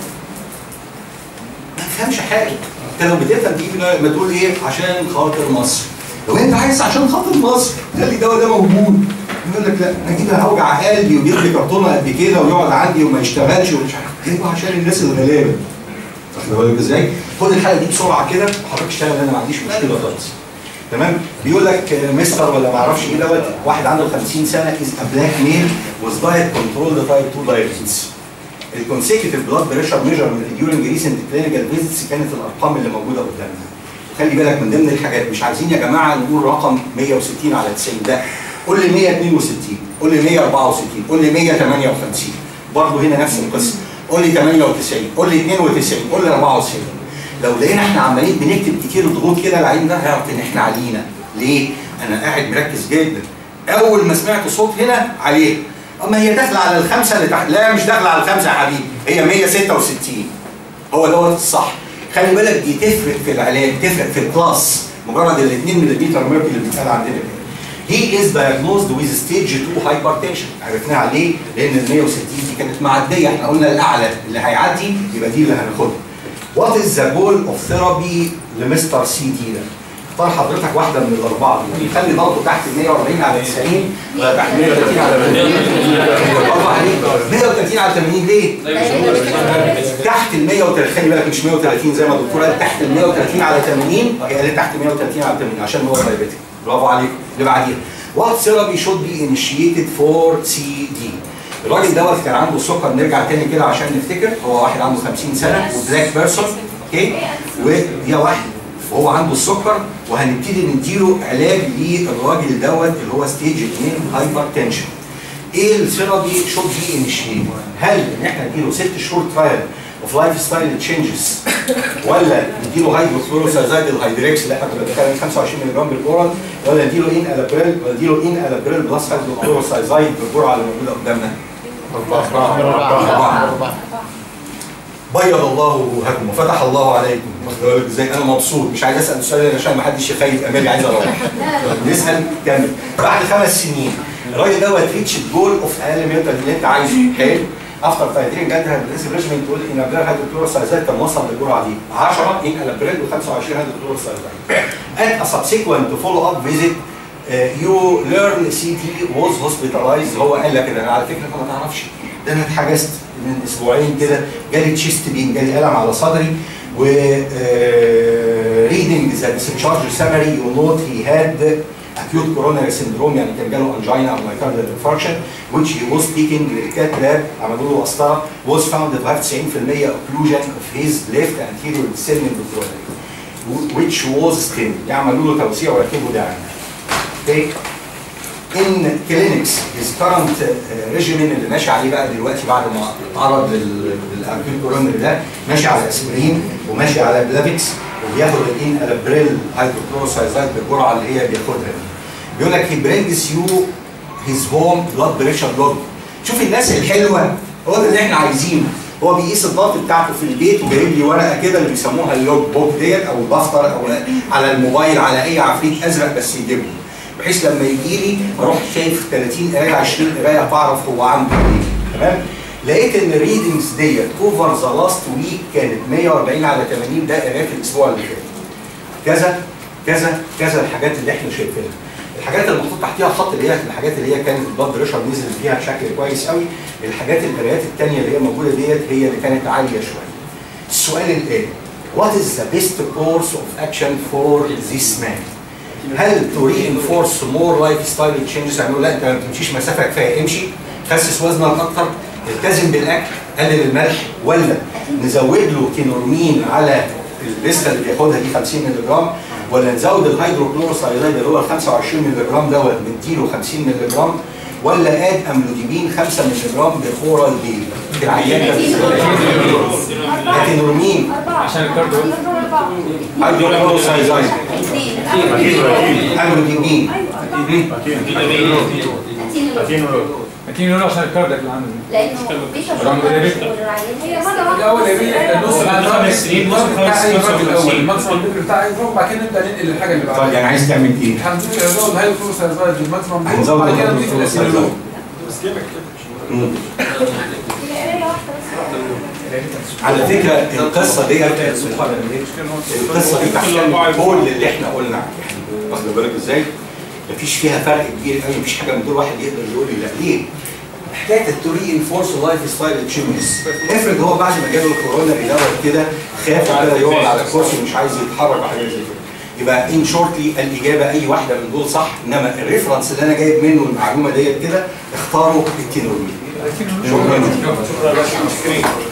ما يفهمش حاجه انت لو بتفهم تيجي ما تقول ايه عشان خاطر مصر لو انت عايز عشان خاطر مصر خلي الدواء ده موجود يقول لك لا انا كده هوجع قلبي ويجيب لي كرتونه قد كده ويقعد عندي وما يشتغلش ومش عارف جايبه عشان الناس الغلابه واخد بالك ازاي؟ خد الحاله دي بسرعه كده وحضرتك اشتغل انا ما عنديش مشكله خالص تمام بيقول لك آه، مستر ولا ما اعرفش ايه دوت واحد عنده 50 سنه از ا بلاك ميل وذ دايت كنترول تايب 2 دايابيتس الكونسيكتيف بلاد بريشر ميجرمنت ديورنج ريسنت كلينيكال فيزيتس كانت الارقام اللي موجوده قدامنا خلي بالك من ضمن الحاجات مش عايزين يا جماعه نقول رقم 160 على 90 ده قول لي 162 قول لي 164 قول لي 158 برضه هنا نفس القصه قول لي 98 قول لي 92 قول لي 94 لو لقينا احنا عمالين بنكتب كتير ضغوط كده العين ده هيعرف ان احنا علينا ليه؟ انا قاعد مركز جدا اول ما سمعت صوت هنا عليه اما هي داخله على الخمسه اللي تحت لا مش داخله على الخمسه يا حبيبي هي 166 هو دوت الصح خلي بالك دي تفرق في العلاج تفرق في الكلاس مجرد ال 2 ملم ميركوري اللي بيتقال عندنا كده هي از diagnosed with stage 2 hypertension عرفناها ليه؟ لان ال 160 دي كانت معديه احنا قلنا الاعلى اللي هيعدي يبقى دي اللي هناخدها وات از ذا جول اوف ثيرابي لمستر سي دي ده؟ اختار حضرتك واحده من الاربعه دول خلي ضغطه تحت 140 على 90 ولا تحت 130 على 80 برافو عليك 130 على 80 ليه؟ تحت ال 130 خلي بالك مش 130 زي ما الدكتور قال تحت ال 130 على 80 هي قالت تحت 130 على 80 عشان هو دايبيتك برافو عليك اللي بعديها وات ثيرابي شود بي انيشيتد فور سي دي الراجل دوت كان عنده سكر نرجع تاني كده عشان نفتكر هو واحد عنده 50 سنه وبلاك بيرسون اوكي ودي واحد وهو عنده السكر وهنبتدي نديله علاج للراجل دوت اللي هو ستيج 2 هايبر تنشن ايه الثيرابي شوت بي انيشيت هل ان احنا نديله ست شهور ترايل اوف لايف ستايل تشينجز ولا نديله هيدروكلوروسازايد الهيدريكس اللي احنا كنا بنتكلم 25 ملي جرام بالاورال ولا نديله ان الابريل ولا نديله ان الابريل بلس هيدروكلوروسازايد بالجرعه اللي موجوده قدامنا أربعة. بيض الله وجوهكم وفتح الله عليكم واخد بالك ازاي انا مبسوط مش عايز اسال السؤال عشان ما حدش يخيب امالي عايز اروح نسال كمل بعد خمس سنين الراجل دوت ريتش الجول اوف اقل من اللي انت عايزه حلو افتر فايدين جد هتدرس ريجمنت تقول ان ابريل هيدروكلوروسايزايد كان وصل للجرعه دي 10 ان الابريل و25 هيدروكلوروسايزايد at a subsequent follow up visit uh, you learn CT was hospitalized هو قال لك انا على فكره انت ما تعرفش ده انا اتحجزت من اسبوعين كده جالي تشيست بين جالي الم على صدري و ريدنج ذا discharge summary you note he had acute coronary syndrome يعني كان جاله angina او myocardial infarction which he was taking للكات لاب عملوا له قسطره was found to have 90% occlusion of his left anterior descending coronary which was stent يعملوا له توسيع ويركبوا داعم. Okay. in clinics his current uh, regimen اللي ماشي عليه بقى دلوقتي بعد ما اتعرض للاكيوت كورونري ده ماشي على اسبرين وماشي على بلافيكس وبياخد الان الابريل هيدروكلوروسايزايد بالجرعه اللي هي بياخدها دي. بيقول لك he brings you his home blood pressure log شوف الناس الحلوه هو ده اللي احنا عايزينه هو بيقيس الضغط بتاعته في البيت وجايب لي ورقه كده اللي بيسموها اللوج بوك ديت او الدفتر او على الموبايل على اي عفريت ازرق بس يجيبه بحيث لما يجي لي اروح شايف 30 قرايه 20 قرايه بعرف هو عنده ايه تمام لقيت ان الريدنجز ديت اوفر ذا لاست ويك كانت 140 على 80 ده قرايه الاسبوع اللي فات كذا كذا كذا الحاجات اللي احنا شايفينها الحاجات اللي محطوط تحتيها خط اللي هي الحاجات اللي هي كانت البلاد بريشر نزل فيها بشكل كويس قوي الحاجات القرايات الثانيه اللي هي موجوده ديت هي اللي كانت عاليه شويه السؤال الآن What is the best course of action for this man؟ هل to reinforce more lifestyle changes يعني لا انت ما بتمشيش مسافه كفايه امشي خسس وزنك اكتر التزم بالاكل قلل الملح ولا نزود له كينورمين على الليسته اللي بياخدها دي 50 مللي جرام ولا نزود الهيدروكلوروسايزايد اللي هو ال 25 مللي جرام دوت نديله 50 مللي جرام ولا اد املوديبين 5 مللي جرام بخورال بيل العيان ده كينورمين عشان الكارديو هيدروكلوروسايزايد املوديبين اكيد نقول عشان الكارديو اللي عنده لانه بيشرب هي الاول يا بيه النص بعد خمس سنين نص خمس سنين الاول الماكسيمم ليفل بتاع اي وبعد كده نبدا ننقل للحاجه اللي طب بعدها يعني عايز تعمل ايه؟ هنزود نزود الهيدروكلوروسايزايد الماكسيمم هنزود بعد كده نضيف الهيدروكلوروسايزايد. الاسيلولون مم. على فكره القصه دي القصه دي تحتمل كل اللي احنا قلنا عليه واخد بالك ازاي؟ مفيش فيها فرق كبير قوي مفيش حاجه من دول واحد يقدر يقول لي لا ليه؟ حكايه التوري انفورس لايف ستايل تشينجز افرض هو بعد ما جاله الكورونا دوت كده خاف كده يقعد على الكرسي ومش عايز يتحرك وحاجات زي كده يبقى ان شورتلي الاجابه اي واحده من دول صح انما الريفرنس اللي انا جايب منه المعلومه ديت كده اختاروا الكينوري شكرا شكرا يا باشا